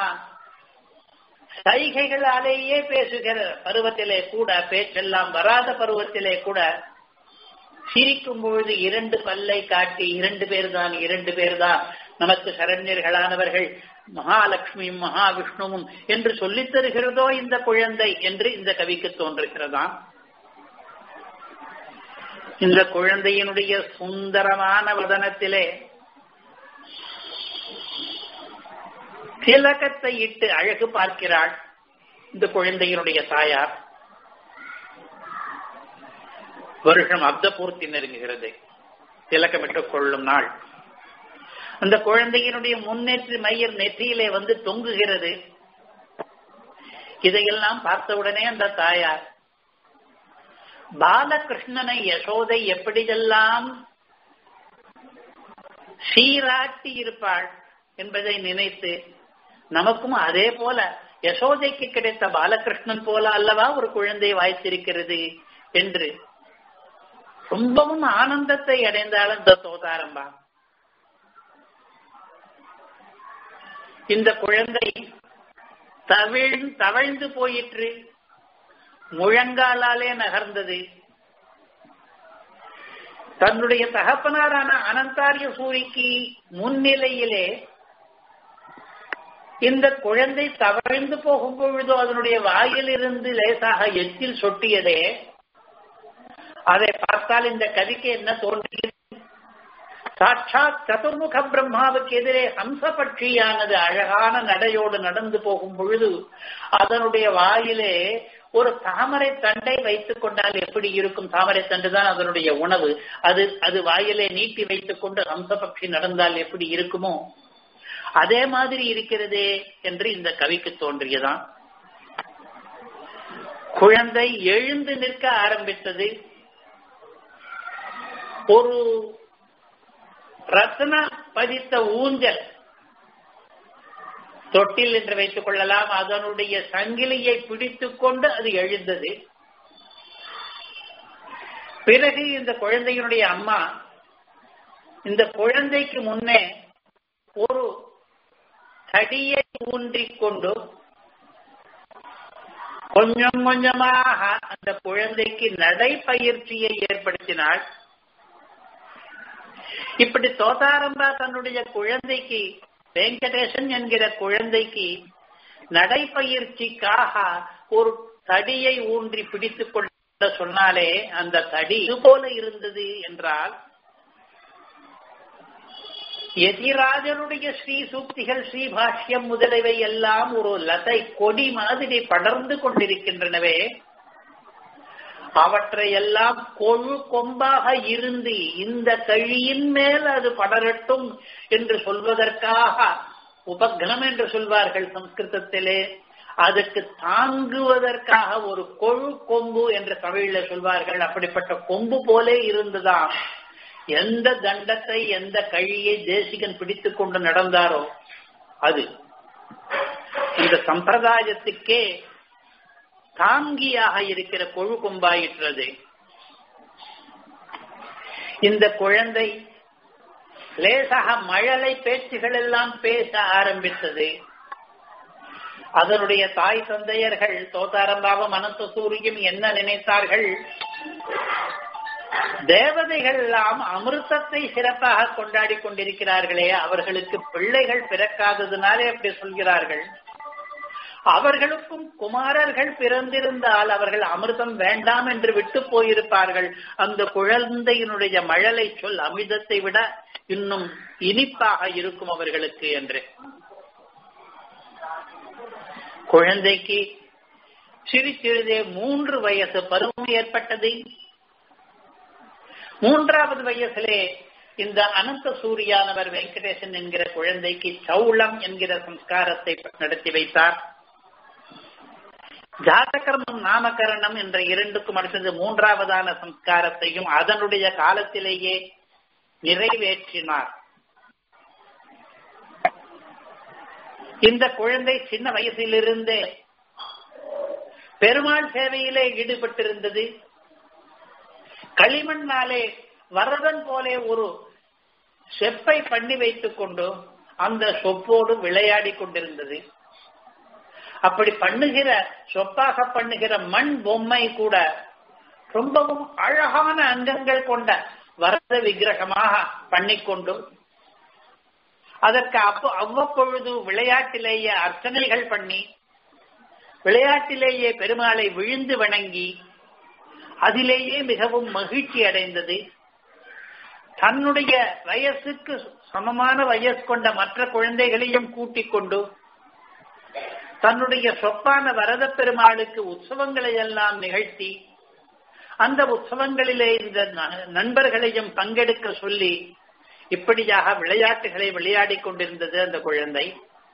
சைகைகளாலேயே பேசுகிற பருவத்திலே கூட பேச்செல்லாம் வராத பருவத்திலே கூட சிரிக்கும் பொழுது இரண்டு பல்லை காட்டி இரண்டு பேர் தான் இரண்டு பேர் தான் நமக்கு சரண்யர்களானவர்கள் மகாலட்சுமியும் மகாவிஷ்ணுவும் என்று சொல்லித் தருகிறதோ இந்த குழந்தை என்று இந்த கவிக்கு தோன்றுகிறதாம் இந்த குழந்தையினுடைய சுந்தரமான வதனத்திலே திலகத்தை இட்டு அழகு பார்க்கிறாள் இந்த குழந்தையினுடைய தாயார் வருஷம் அப்த பூர்த்தி நெருங்குகிறது திலக்கமிட்டுக் கொள்ளும் நாள் அந்த குழந்தையினுடைய முன்னேற்று மையர் நெற்றியிலே வந்து தொங்குகிறது இதையெல்லாம் பார்த்தவுடனே அந்த தாயார் பாலகிருஷ்ணனை யசோதை எப்படியெல்லாம் சீராட்டி இருப்பாள் என்பதை நினைத்து நமக்கும் அதே போல யசோதைக்கு கிடைத்த பாலகிருஷ்ணன் போல அல்லவா ஒரு குழந்தை வாய்த்திருக்கிறது என்று ரொம்பவும் ஆனந்தத்தை அடைந்தாள் அந்த தோதாரம்பா இந்த குழந்தை தவிழ் தவழ்ந்து போயிற்று முழங்காலாலே நகர்ந்தது தன்னுடைய தகப்பனாரான அனந்தாரிய சூரிக்கு முன்னிலையிலே இந்த குழந்தை தவழ்ந்து போகும் பொழுதோ அதனுடைய வாயிலிருந்து லேசாக எச்சில் சொட்டியதே அதை பார்த்தால் இந்த கதிக்கு என்ன தோன்றியது சாட்சாத் சதுர்முக பிரம்மாவுக்கு எதிரே ஹம்சபட்சியானது அழகான நடையோடு நடந்து போகும் பொழுது அதனுடைய வாயிலே ஒரு தாமரை தண்டை வைத்துக் கொண்டால் எப்படி இருக்கும் தாமரை தண்டு தான் அதனுடைய உணவு அது அது வாயிலே நீட்டி வைத்துக் கொண்டு ஹம்சபட்சி நடந்தால் எப்படி இருக்குமோ அதே மாதிரி இருக்கிறதே என்று இந்த கவிக்கு தோன்றியதான் குழந்தை எழுந்து நிற்க ஆரம்பித்தது ஒரு ரத்ன பதித்த ஊஞ்சல் தொட்டில் என்று வைத்துக் கொள்ளலாம் அதனுடைய சங்கிலியை பிடித்துக் கொண்டு அது எழுந்தது பிறகு இந்த குழந்தையினுடைய அம்மா இந்த குழந்தைக்கு முன்னே ஒரு தடியை ஊன்றிக் கொண்டு கொஞ்சம் கொஞ்சமாக அந்த குழந்தைக்கு நடைப்பயிற்சியை ஏற்படுத்தினாள் இப்படி தோதாரம்பா தன்னுடைய குழந்தைக்கு வெங்கடேசன் என்கிற குழந்தைக்கு நடைப்பயிற்சிக்காக ஒரு தடியை ஊன்றி பிடித்துக் கொள்ள சொன்னாலே அந்த தடி இது போல இருந்தது என்றால் எதிராஜனுடைய ஸ்ரீ சூக்திகள் ஸ்ரீபாஷ்யம் முதலியவை எல்லாம் ஒரு லதை கொடி மாதிரி படர்ந்து கொண்டிருக்கின்றனவே அவற்றை எல்லாம் கொழு கொம்பாக இருந்து இந்த கழியின் மேல் அது படரட்டும் என்று சொல்வதற்காக உபக்னம் என்று சொல்வார்கள் சம்ஸ்கிருதத்திலே அதுக்கு தாங்குவதற்காக ஒரு கொழு கொம்பு என்று தமிழில சொல்வார்கள் அப்படிப்பட்ட கொம்பு போலே இருந்துதான் எந்த தண்டத்தை எந்த கழியை தேசிகன் பிடித்துக் கொண்டு நடந்தாரோ அது இந்த சம்பிரதாயத்துக்கே தாங்கியாக இருக்கிற கொழு கொம்பாயிற்றது இந்த குழந்தை லேசாக மழலை பேச்சுகள் எல்லாம் பேச ஆரம்பித்தது அதனுடைய தாய் தந்தையர்கள் தோத்தாரம்பாவம் அனந்த சூரியம் என்ன நினைத்தார்கள் தேவதைகள் எல்லாம் அமிர்தத்தை சிறப்பாக கொண்டாடி கொண்டிருக்கிறார்களே அவர்களுக்கு பிள்ளைகள் பிறக்காததுனாலே அப்படி சொல்கிறார்கள் அவர்களுக்கும் குமாரர்கள் பிறந்திருந்தால் அவர்கள் அமிர்தம் வேண்டாம் என்று விட்டு போயிருப்பார்கள் அந்த குழந்தையினுடைய மழலை சொல் அமிர்தத்தை விட இன்னும் இனிப்பாக இருக்கும் அவர்களுக்கு என்று குழந்தைக்கு சிறு சிறிதே மூன்று வயசு பருவம் ஏற்பட்டது மூன்றாவது வயசிலே இந்த அனந்த சூரியானவர் வெங்கடேசன் என்கிற குழந்தைக்கு சௌளம் என்கிற சம்ஸ்காரத்தை நடத்தி வைத்தார் ஜாதகர்மம் நாமகரணம் என்ற இரண்டுக்கும் அடுத்தது மூன்றாவதான சம்ஸ்காரத்தையும் அதனுடைய காலத்திலேயே நிறைவேற்றினார் இந்த குழந்தை சின்ன வயசிலிருந்தே பெருமாள் சேவையிலே ஈடுபட்டிருந்தது களிமண்ணாலே வரதன் போலே ஒரு செப்பை பண்ணி வைத்துக் கொண்டு அந்த சொப்போடு விளையாடி கொண்டிருந்தது அப்படி பண்ணுகிற சொப்பாக பண்ணுகிற மண் பொம்மை கூட ரொம்பவும் அழகான அங்கங்கள் கொண்ட வரத விக்கிரகமாக பண்ணிக்கொண்டு அதற்கு அப்போ அவ்வப்பொழுது விளையாட்டிலேயே அர்ச்சனைகள் பண்ணி விளையாட்டிலேயே பெருமாளை விழுந்து வணங்கி அதிலேயே மிகவும் மகிழ்ச்சி அடைந்தது தன்னுடைய வயசுக்கு சமமான வயசு கொண்ட மற்ற குழந்தைகளையும் கூட்டிக் கொண்டு தன்னுடைய சொப்பான வரத பெருமாளுக்கு உற்சவங்களை எல்லாம் நிகழ்த்தி அந்த உற்சவங்களிலே இந்த நண்பர்களையும் பங்கெடுக்க சொல்லி இப்படியாக விளையாட்டுகளை விளையாடி கொண்டிருந்தது அந்த குழந்தை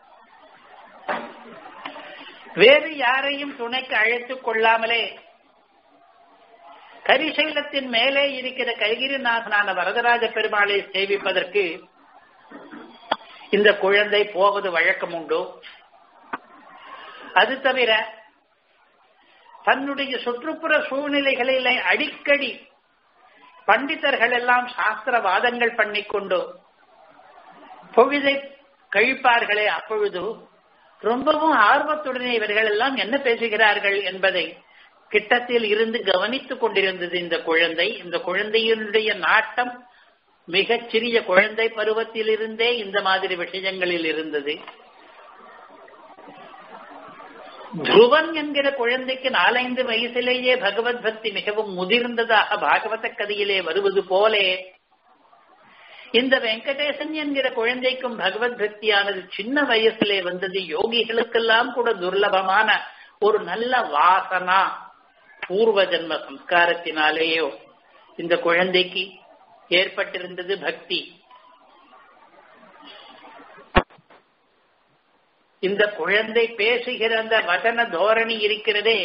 வேறு யாரையும் துணைக்கு அழைத்துக் கொள்ளாமலே கரிசைலத்தின் மேலே இருக்கிற கைகிரிநாதனான வரதராஜ பெருமாளை சேவிப்பதற்கு இந்த குழந்தை போவது வழக்கம் உண்டு அது தவிர தன்னுடைய சுற்றுப்புற சூழ்நிலைகளில் அடிக்கடி பண்டிதர்கள் எல்லாம் சாஸ்திர வாதங்கள் பண்ணிக்கொண்டு பொழுதை கழிப்பார்களே அப்பொழுது ரொம்பவும் ஆர்வத்துடனே இவர்கள் எல்லாம் என்ன பேசுகிறார்கள் என்பதை கிட்டத்தில் இருந்து கவனித்துக் கொண்டிருந்தது இந்த குழந்தை இந்த குழந்தையினுடைய நாட்டம் மிகச் சிறிய குழந்தை பருவத்திலிருந்தே இந்த மாதிரி விஷயங்களில் இருந்தது துருவன் என்கிற குழந்தைக்கு நாலைந்து வயசிலேயே பகவத் பக்தி மிகவும் முதிர்ந்ததாக பாகவத கதையிலே வருவது போலே இந்த வெங்கடேசன் என்கிற குழந்தைக்கும் பகவத் பக்தியானது சின்ன வயசிலே வந்தது யோகிகளுக்கெல்லாம் கூட துர்லபமான ஒரு நல்ல வாசனா பூர்வ ஜன்ம சம்ஸ்காரத்தினாலேயோ இந்த குழந்தைக்கு ஏற்பட்டிருந்தது பக்தி இந்த குழந்தை பேசுகிற அந்த வசன தோரணி இருக்கிறதே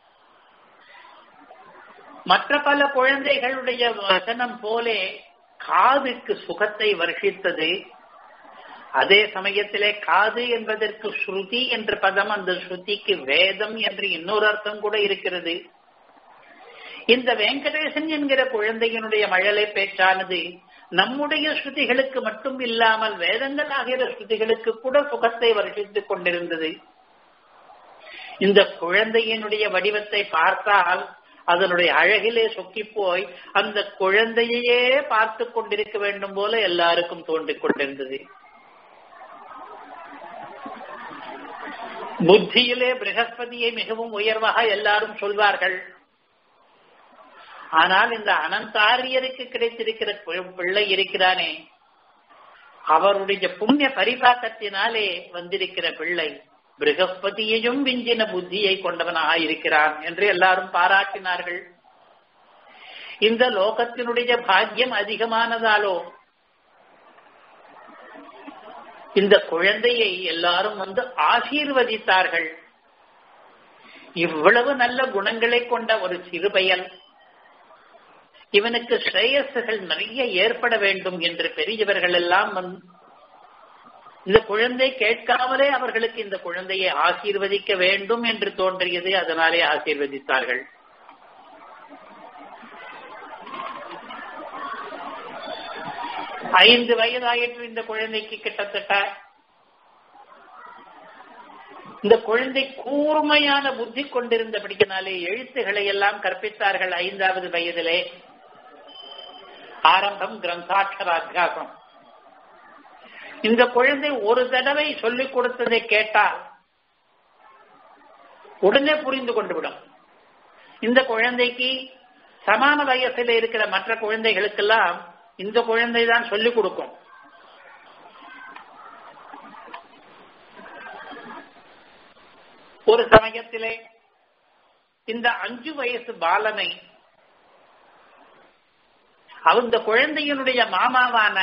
மற்ற பல குழந்தைகளுடைய வசனம் போலே காதுக்கு சுகத்தை வருஷித்தது அதே சமயத்திலே காது என்பதற்கு ஸ்ருதி என்ற பதம் அந்த ஸ்ருதிக்கு வேதம் என்று இன்னொரு அர்த்தம் கூட இருக்கிறது இந்த வெங்கடேசன் என்கிற குழந்தையினுடைய மழலை பேச்சானது நம்முடைய ஸ்ருதிகளுக்கு மட்டும் இல்லாமல் வேதங்கள் ஆகிற ஸ்ருதிகளுக்கு கூட சுகத்தை வருஷித்துக் கொண்டிருந்தது இந்த குழந்தையினுடைய வடிவத்தை பார்த்தால் அதனுடைய அழகிலே சொக்கி போய் அந்த குழந்தையே பார்த்து கொண்டிருக்க வேண்டும் போல எல்லாருக்கும் தோன்றிக் கொண்டிருந்தது புத்தியிலே பிரகஸ்பதியை மிகவும் உயர்வாக எல்லாரும் சொல்வார்கள் ஆனால் இந்த அனந்தாரியருக்கு கிடைத்திருக்கிற பிள்ளை இருக்கிறானே அவருடைய புண்ணிய பரிபாக்கத்தினாலே வந்திருக்கிற பிள்ளை பிரகஸ்பதியையும் விஞ்சின புத்தியை கொண்டவனாக இருக்கிறான் என்று எல்லாரும் பாராட்டினார்கள் இந்த லோகத்தினுடைய பாக்கியம் அதிகமானதாலோ இந்த குழந்தையை எல்லாரும் வந்து ஆசீர்வதித்தார்கள் இவ்வளவு நல்ல குணங்களை கொண்ட ஒரு சிறுபயல் இவனுக்கு ஸ்ரேயஸுகள் நிறைய ஏற்பட வேண்டும் என்று பெரியவர்கள் எல்லாம் இந்த குழந்தை கேட்காமலே அவர்களுக்கு இந்த குழந்தையை ஆசீர்வதிக்க வேண்டும் என்று தோன்றியது அதனாலே ஆசீர்வதித்தார்கள் ஐந்து வயதாயிற்று இந்த குழந்தைக்கு கிட்டத்தட்ட இந்த குழந்தை கூர்மையான புத்தி கொண்டிருந்தபடியினாலே எழுத்துக்களை எல்லாம் கற்பித்தார்கள் ஐந்தாவது வயதிலே ஆரம்பம் கிரந்தாட்சராத்தியாசம் இந்த குழந்தை ஒரு தடவை சொல்லிக் கொடுத்ததை கேட்டால் உடனே புரிந்து கொண்டு விடும் இந்த குழந்தைக்கு சமான வயசில் இருக்கிற மற்ற குழந்தைகளுக்கெல்லாம் இந்த குழந்தை தான் சொல்லிக் கொடுக்கும் ஒரு சமயத்திலே இந்த அஞ்சு வயசு பாலனை அந்த குழந்தையினுடைய மாமாவான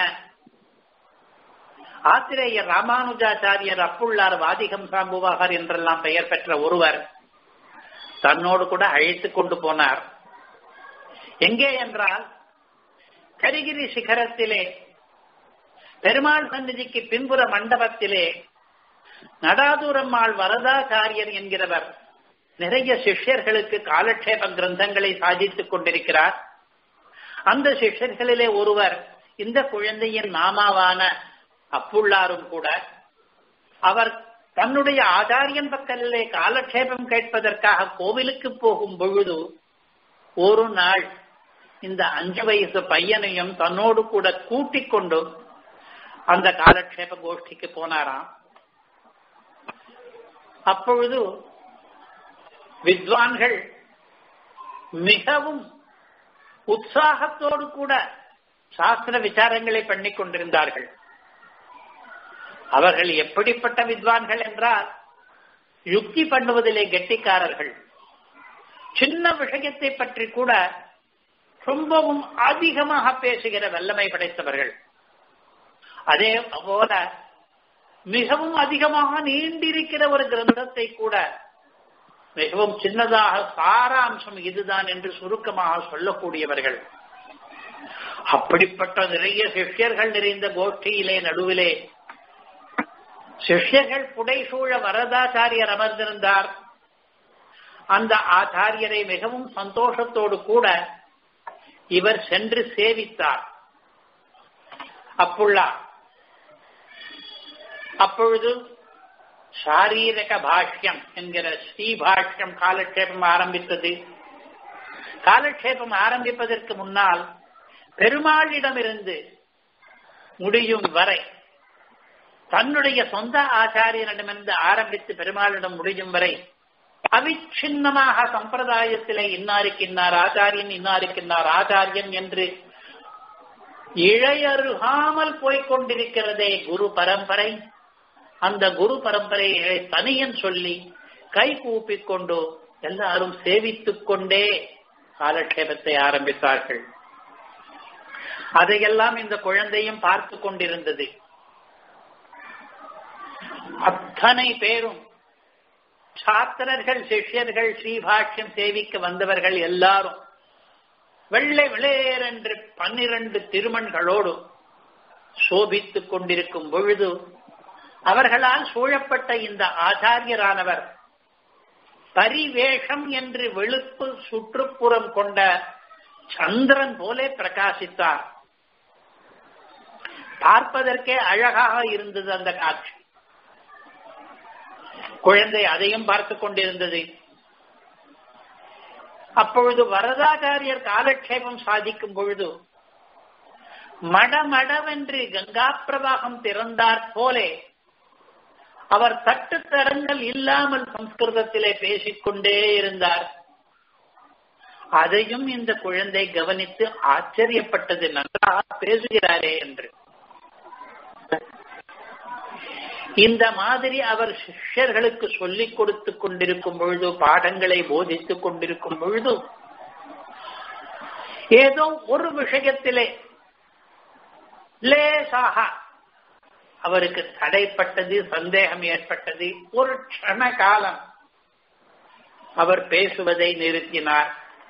ஆத்திரேயர் ராமானுஜாச்சாரியர் அப்புள்ளார் வாதிகம் சாம்புவாகர் என்றெல்லாம் பெயர் பெற்ற ஒருவர் தன்னோடு கூட அழைத்துக் கொண்டு போனார் எங்கே என்றால் கரிகிரி சிகரத்திலே பெருமாள் சந்நிதிக்கு பின்புற மண்டபத்திலே நடாதுரம்மாள் வரதாச்சாரியர் என்கிறவர் நிறைய சிஷ்யர்களுக்கு காலக்ஷேப கிரந்தங்களை சாதித்துக் கொண்டிருக்கிறார் அந்த சிஷ்யர்களிலே ஒருவர் இந்த குழந்தையின் மாமாவான அப்புள்ளாரும் கூட அவர் தன்னுடைய ஆச்சாரியன் பக்கத்திலே காலக்ஷேபம் கேட்பதற்காக கோவிலுக்கு போகும் பொழுது ஒரு நாள் இந்த அஞ்சு வயசு பையனையும் தன்னோடு கூட கூட்டிக் கொண்டு அந்த காலக்ஷேப கோஷ்டிக்கு போனாராம் அப்பொழுது வித்வான்கள் மிகவும் உற்சாகத்தோடு கூட சாஸ்திர விசாரங்களை பண்ணிக் கொண்டிருந்தார்கள் அவர்கள் எப்படிப்பட்ட வித்வான்கள் என்றால் யுக்தி பண்ணுவதிலே கெட்டிக்காரர்கள் சின்ன விஷயத்தை பற்றி கூட ரொம்பவும் அதிகமாக பேசுகிற வல்லமை படைத்தவர்கள் அதே போல மிகவும் அதிகமாக நீண்டிருக்கிற ஒரு கிரந்தத்தை கூட மிகவும் சின்னதாக சாராம்சம் இதுதான் என்று சுருக்கமாக சொல்லக்கூடியவர்கள் அப்படிப்பட்ட நிறைய சிஷ்யர்கள் நிறைந்த கோஷ்டியிலே நடுவிலே சிஷ்யர்கள் புடைசூழ வரதாச்சாரியர் அமர்ந்திருந்தார் அந்த ஆச்சாரியரை மிகவும் சந்தோஷத்தோடு கூட இவர் சென்று சேவித்தார் அப்புள்ளா அப்பொழுது சாரீரக பாஷ்யம் என்கிற ஸ்ரீபாஷ்யம் காலக்ஷேபம் ஆரம்பித்தது காலக்ஷேபம் ஆரம்பிப்பதற்கு முன்னால் பெருமாளிடமிருந்து முடியும் வரை தன்னுடைய சொந்த ஆச்சாரியனிடமிருந்து ஆரம்பித்து பெருமாளிடம் முடியும் வரை அவிச்சின்னமாக சம்பிரதாயத்திலே இன்னாருக்கின்னார் ஆச்சாரியன் இன்னாருக்கின்னார் ஆச்சாரியன் என்று இழையருகாமல் போய்கொண்டிருக்கிறதே குரு பரம்பரை அந்த குரு பரம்பரையை தனியன் சொல்லி கை கூப்பிக் கொண்டு எல்லாரும் சேவித்துக் கொண்டே காலக்ஷேபத்தை ஆரம்பித்தார்கள் அதையெல்லாம் இந்த குழந்தையும் பார்த்து கொண்டிருந்தது அத்தனை பேரும் சாத்திரர்கள் சிஷ்யர்கள் ஸ்ரீபாஷ்யம் சேவிக்க வந்தவர்கள் எல்லாரும் வெள்ளை விளையர் என்று பன்னிரண்டு திருமண்களோடு சோபித்துக் கொண்டிருக்கும் பொழுது அவர்களால் சூழப்பட்ட இந்த ஆச்சாரியரானவர் பரிவேஷம் என்று வெளுப்பு சுற்றுப்புறம் கொண்ட சந்திரன் போலே பிரகாசித்தார் பார்ப்பதற்கே அழகாக இருந்தது அந்த காட்சி குழந்தை அதையும் பார்த்துக் கொண்டிருந்தது அப்பொழுது வரதாச்சாரியர் காலக்ஷேபம் சாதிக்கும் பொழுது மடமடவென்று கங்கா பிரவாகம் திறந்தாற் போலே அவர் தட்டு தடங்கள் இல்லாமல் சம்ஸ்கிருதத்திலே பேசிக்கொண்டே இருந்தார் அதையும் இந்த குழந்தை கவனித்து ஆச்சரியப்பட்டது நன்றாக பேசுகிறாரே என்று இந்த மாதிரி அவர் சிஷ்யர்களுக்கு சொல்லிக் கொடுத்து கொண்டிருக்கும் பொழுது பாடங்களை போதித்துக் கொண்டிருக்கும் பொழுது ஏதோ ஒரு விஷயத்திலே லேசாக அவருக்கு தடைப்பட்டது சந்தேகம் ஏற்பட்டது ஒரு க்ஷண காலம் அவர் பேசுவதை நிறுத்தினார்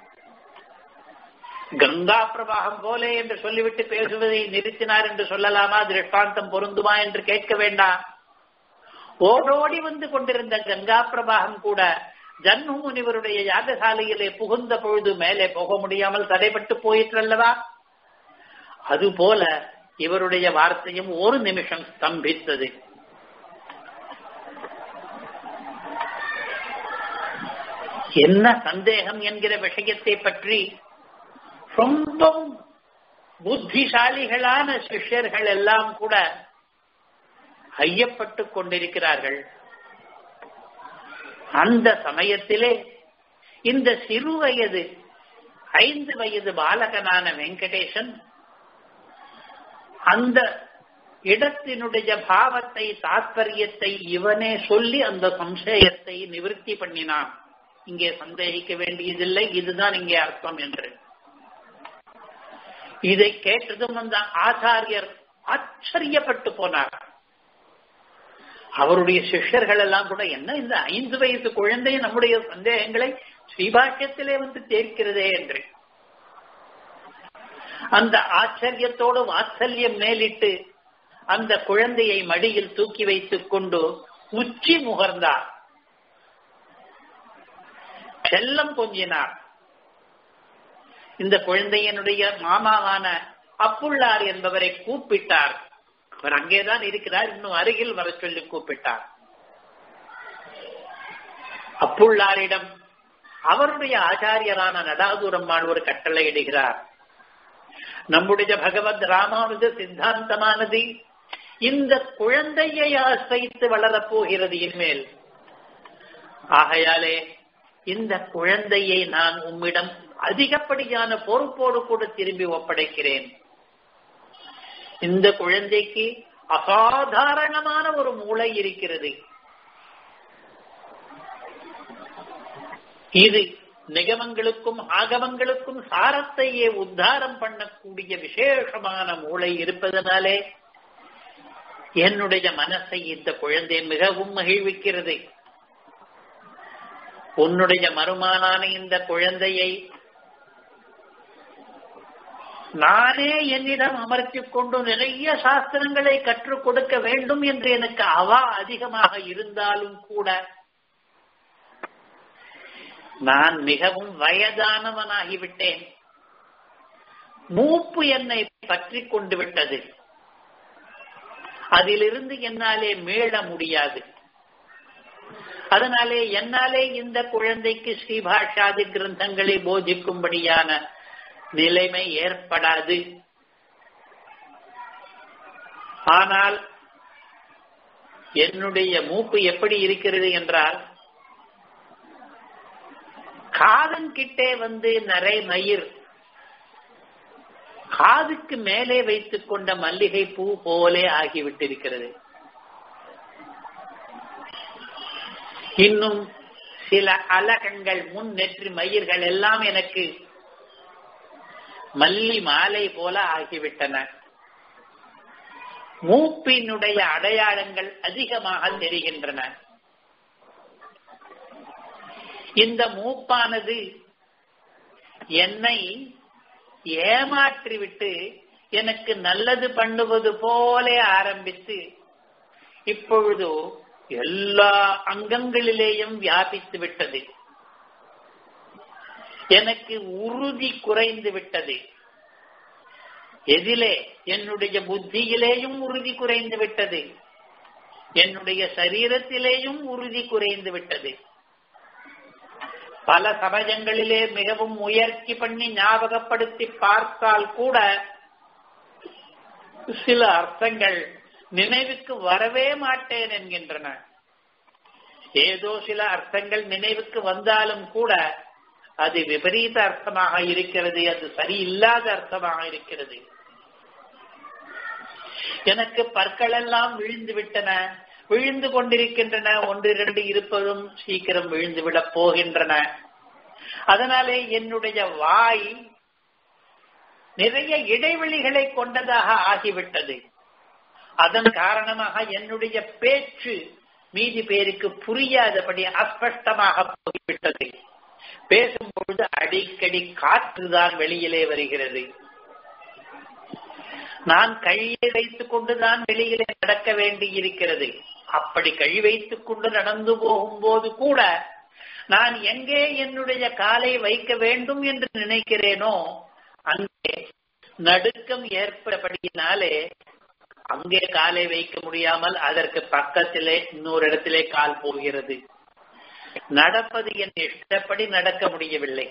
கங்கா பிரவாகம் போலே என்று சொல்லிவிட்டு பேசுவதை நிறுத்தினார் என்று சொல்லலாமா திருஷ்டாந்தம் பொருந்துமா என்று கேட்க வேண்டாம் ஓடோடி வந்து கொண்டிருந்த கங்கா பிரவாகம் கூட ஜன்ம முனிவருடைய யாகசாலையிலே புகுந்த பொழுது மேலே போக முடியாமல் தடைப்பட்டு போயிற்றல்லவா அதுபோல இவருடைய வார்த்தையும் ஒரு நிமிஷம் ஸ்தம்பித்தது என்ன சந்தேகம் என்கிற விஷயத்தை பற்றி ரொம்பவும் புத்திசாலிகளான சிஷ்யர்கள் எல்லாம் கூட ஐயப்பட்டுக் கொண்டிருக்கிறார்கள் அந்த சமயத்திலே இந்த சிறு வயது ஐந்து வயது பாலகனான வெங்கடேசன் அந்த இடத்தினுடைய பாவத்தை தாத்பரியத்தை இவனே சொல்லி அந்த சம்சயத்தை நிவர்த்தி பண்ணினான் இங்கே சந்தேகிக்க வேண்டியதில்லை இதுதான் இங்கே அர்த்தம் என்று இதை கேட்டதும் அந்த ஆச்சாரியர் ஆச்சரியப்பட்டு போனார் அவருடைய சிஷ்யர்கள் எல்லாம் கூட என்ன இந்த ஐந்து வயசு குழந்தை நம்முடைய சந்தேகங்களை ஸ்ரீபாக்கியத்திலே வந்து தேர்க்கிறதே என்று அந்த ஆச்சரியத்தோடு வாத்சல்யம் மேலிட்டு அந்த குழந்தையை மடியில் தூக்கி வைத்துக் கொண்டு உச்சி முகர்ந்தார் செல்லம் கொஞ்சினார் இந்த குழந்தையனுடைய மாமாவான அப்புள்ளார் என்பவரை கூப்பிட்டார் அவர் அங்கேதான் இருக்கிறார் இன்னும் அருகில் வர சொல்லி கூப்பிட்டார் அப்புள்ளாரிடம் அவருடைய ஆச்சாரியரான நடாதுரம்மாள் ஒரு கட்டளை இடுகிறார் நம்முடைய பகவத் ராமானுஜ சித்தாந்தமானது இந்த குழந்தையை ஆசிரித்து வளரப் போகிறது இனிமேல் ஆகையாலே இந்த குழந்தையை நான் உம்மிடம் அதிகப்படியான பொறுப்போடு கூட திரும்பி ஒப்படைக்கிறேன் இந்த குழந்தைக்கு அசாதாரணமான ஒரு மூளை இருக்கிறது இது நிகமங்களுக்கும் ஆகமங்களுக்கும் சாரத்தையே உத்தாரம் பண்ணக்கூடிய விசேஷமான மூளை இருப்பதனாலே என்னுடைய மனசை இந்த குழந்தை மிகவும் மகிழ்விக்கிறது உன்னுடைய மருமானான இந்த குழந்தையை நானே என்னிடம் அமர்த்திக் கொண்டு நிறைய சாஸ்திரங்களை கற்றுக் கொடுக்க வேண்டும் என்று எனக்கு அவா அதிகமாக இருந்தாலும் கூட நான் மிகவும் வயதானவனாகிவிட்டேன் மூப்பு என்னை பற்றி கொண்டு விட்டது அதிலிருந்து என்னாலே மீள முடியாது அதனாலே என்னாலே இந்த குழந்தைக்கு ஸ்ரீபாஷாதி கிரந்தங்களை போதிக்கும்படியான நிலைமை ஏற்படாது ஆனால் என்னுடைய மூப்பு எப்படி இருக்கிறது என்றால் காதன் கிட்டே வந்து நிறை மயிர் காதுக்கு மேலே வைத்துக் கொண்ட மல்லிகை பூ போலே ஆகிவிட்டிருக்கிறது இன்னும் சில அலகங்கள் முன் நெற்றி மயிர்கள் எல்லாம் எனக்கு மல்லி மாலை போல ஆகிவிட்டன மூப்பினுடைய அடையாளங்கள் அதிகமாக தெரிகின்றன இந்த மூப்பானது என்னை ஏமாற்றிவிட்டு எனக்கு நல்லது பண்ணுவது போல ஆரம்பித்து இப்பொழுது எல்லா அங்கங்களிலேயும் வியாபித்து விட்டது எனக்கு உறுதி குறைந்து விட்டது எதிலே என்னுடைய புத்தியிலேயும் உறுதி குறைந்து விட்டது என்னுடைய சரீரத்திலேயும் உறுதி குறைந்து விட்டது பல சமயங்களிலே மிகவும் முயற்சி பண்ணி ஞாபகப்படுத்தி பார்த்தால் கூட சில அர்த்தங்கள் நினைவுக்கு வரவே மாட்டேன் என்கின்றன ஏதோ சில அர்த்தங்கள் நினைவுக்கு வந்தாலும் கூட அது விபரீத அர்த்தமாக இருக்கிறது அது சரியில்லாத அர்த்தமாக இருக்கிறது எனக்கு பற்கள் எல்லாம் விழுந்து விட்டன விழுந்து கொண்டிருக்கின்றன ஒன்று இரண்டு இருப்பதும் சீக்கிரம் விழுந்து விடப் போகின்றன அதனாலே என்னுடைய வாய் நிறைய இடைவெளிகளை கொண்டதாக ஆகிவிட்டது அதன் காரணமாக என்னுடைய பேச்சு மீதி பேருக்கு புரியாதபடி அஸ்பஷ்டமாக போய்விட்டது பேசும்பொழுது அடிக்கடி காற்றுதான் வெளியிலே வருகிறது நான் கழியை வைத்துக் கொண்டுதான் வெளியிலே நடக்க வேண்டி இருக்கிறது அப்படி கழி வைத்துக் கொண்டு நடந்து போகும்போது கூட நான் எங்கே என்னுடைய காலை வைக்க வேண்டும் என்று நினைக்கிறேனோ அங்கே நடுக்கம் ஏற்படப்படியினாலே அங்கே காலை வைக்க முடியாமல் அதற்கு பக்கத்திலே இன்னொரு இடத்திலே கால் போகிறது நடப்பது என் இஷ்டப்படி நடக்க முடியவில்லை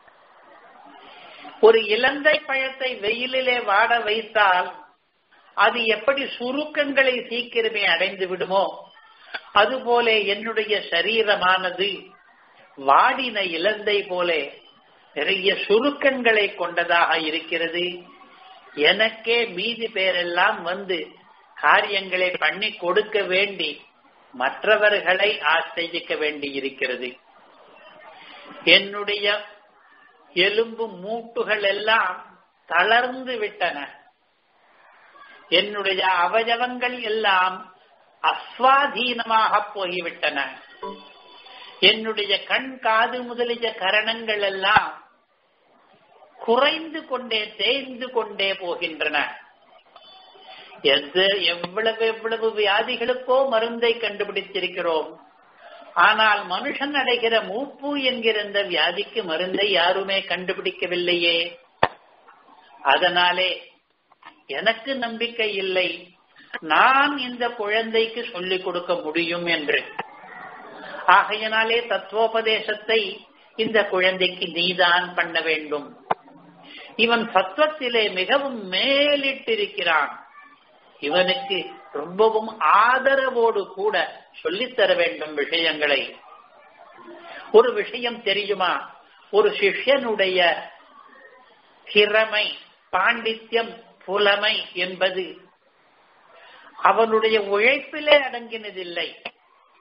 ஒரு இலந்தை பழத்தை வெயிலிலே வாட வைத்தால் அது எப்படி சுருக்கங்களை சீக்கிரமே அடைந்து விடுமோ அதுபோல என்னுடைய சரீரமானது வாடின இலந்தை போல நிறைய சுருக்கங்களை கொண்டதாக இருக்கிறது எனக்கே மீதி பேரெல்லாம் வந்து காரியங்களை பண்ணி கொடுக்க வேண்டி மற்றவர்களை ஆசிரியிக்க வேண்டி இருக்கிறது என்னுடைய எலும்பு மூட்டுகள் எல்லாம் தளர்ந்து விட்டன என்னுடைய அவயவங்கள் எல்லாம் அஸ்வாதீனமாக போய்விட்டன என்னுடைய கண் காது முதலிய கரணங்கள் எல்லாம் குறைந்து கொண்டே தேய்ந்து கொண்டே போகின்றன எது எவ்வளவு எவ்வளவு வியாதிகளுக்கோ மருந்தை கண்டுபிடித்திருக்கிறோம் ஆனால் மனுஷன் அடைகிற மூப்பு என்கிற இந்த வியாதிக்கு மருந்தை யாருமே கண்டுபிடிக்கவில்லையே அதனாலே எனக்கு நம்பிக்கை இல்லை நான் இந்த குழந்தைக்கு சொல்லிக் கொடுக்க முடியும் என்று ஆகையினாலே தத்துவோபதேசத்தை இந்த குழந்தைக்கு நீதான் பண்ண வேண்டும் இவன் சத்துவத்திலே மிகவும் மேலிட்டிருக்கிறான் இவனுக்கு ரொம்பவும் ஆதரவோடு கூட சொல்லித்தர வேண்டும் விஷயங்களை ஒரு விஷயம் தெரியுமா ஒரு சிஷ்யனுடைய திறமை பாண்டித்யம் புலமை என்பது அவனுடைய உழைப்பிலே அடங்கினதில்லை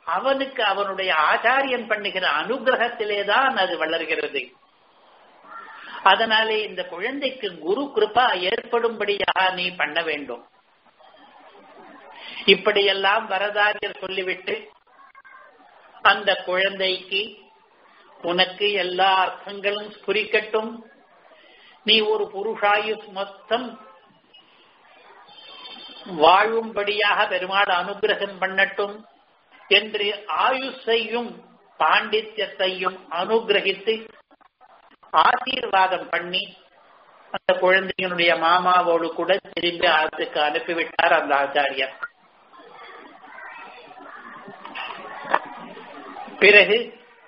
அவனுக்கு அவனுடைய ஆச்சாரியன் பண்ணுகிற அனுகிரகத்திலேதான் அது வளர்கிறது அதனாலே இந்த குழந்தைக்கு குரு கிருபா ஏற்படும்படியாக நீ பண்ண வேண்டும் இப்படியெல்லாம் வரதாரியர் சொல்லிவிட்டு அந்த குழந்தைக்கு உனக்கு எல்லா அர்த்தங்களும் குறிக்கட்டும் நீ ஒரு புருஷாயுஸ் மொத்தம் வாழும்படியாக பெருமாள் அனுகிரகம் பண்ணட்டும் என்று ஆயுஷையும் பாண்டித்யத்தையும் அனுகிரகித்து ஆசீர்வாதம் பண்ணி அந்த குழந்தையினுடைய மாமாவோடு கூட திரும்பி ஆத்துக்கு அனுப்பிவிட்டார் அந்த ஆச்சாரியர் பிறகு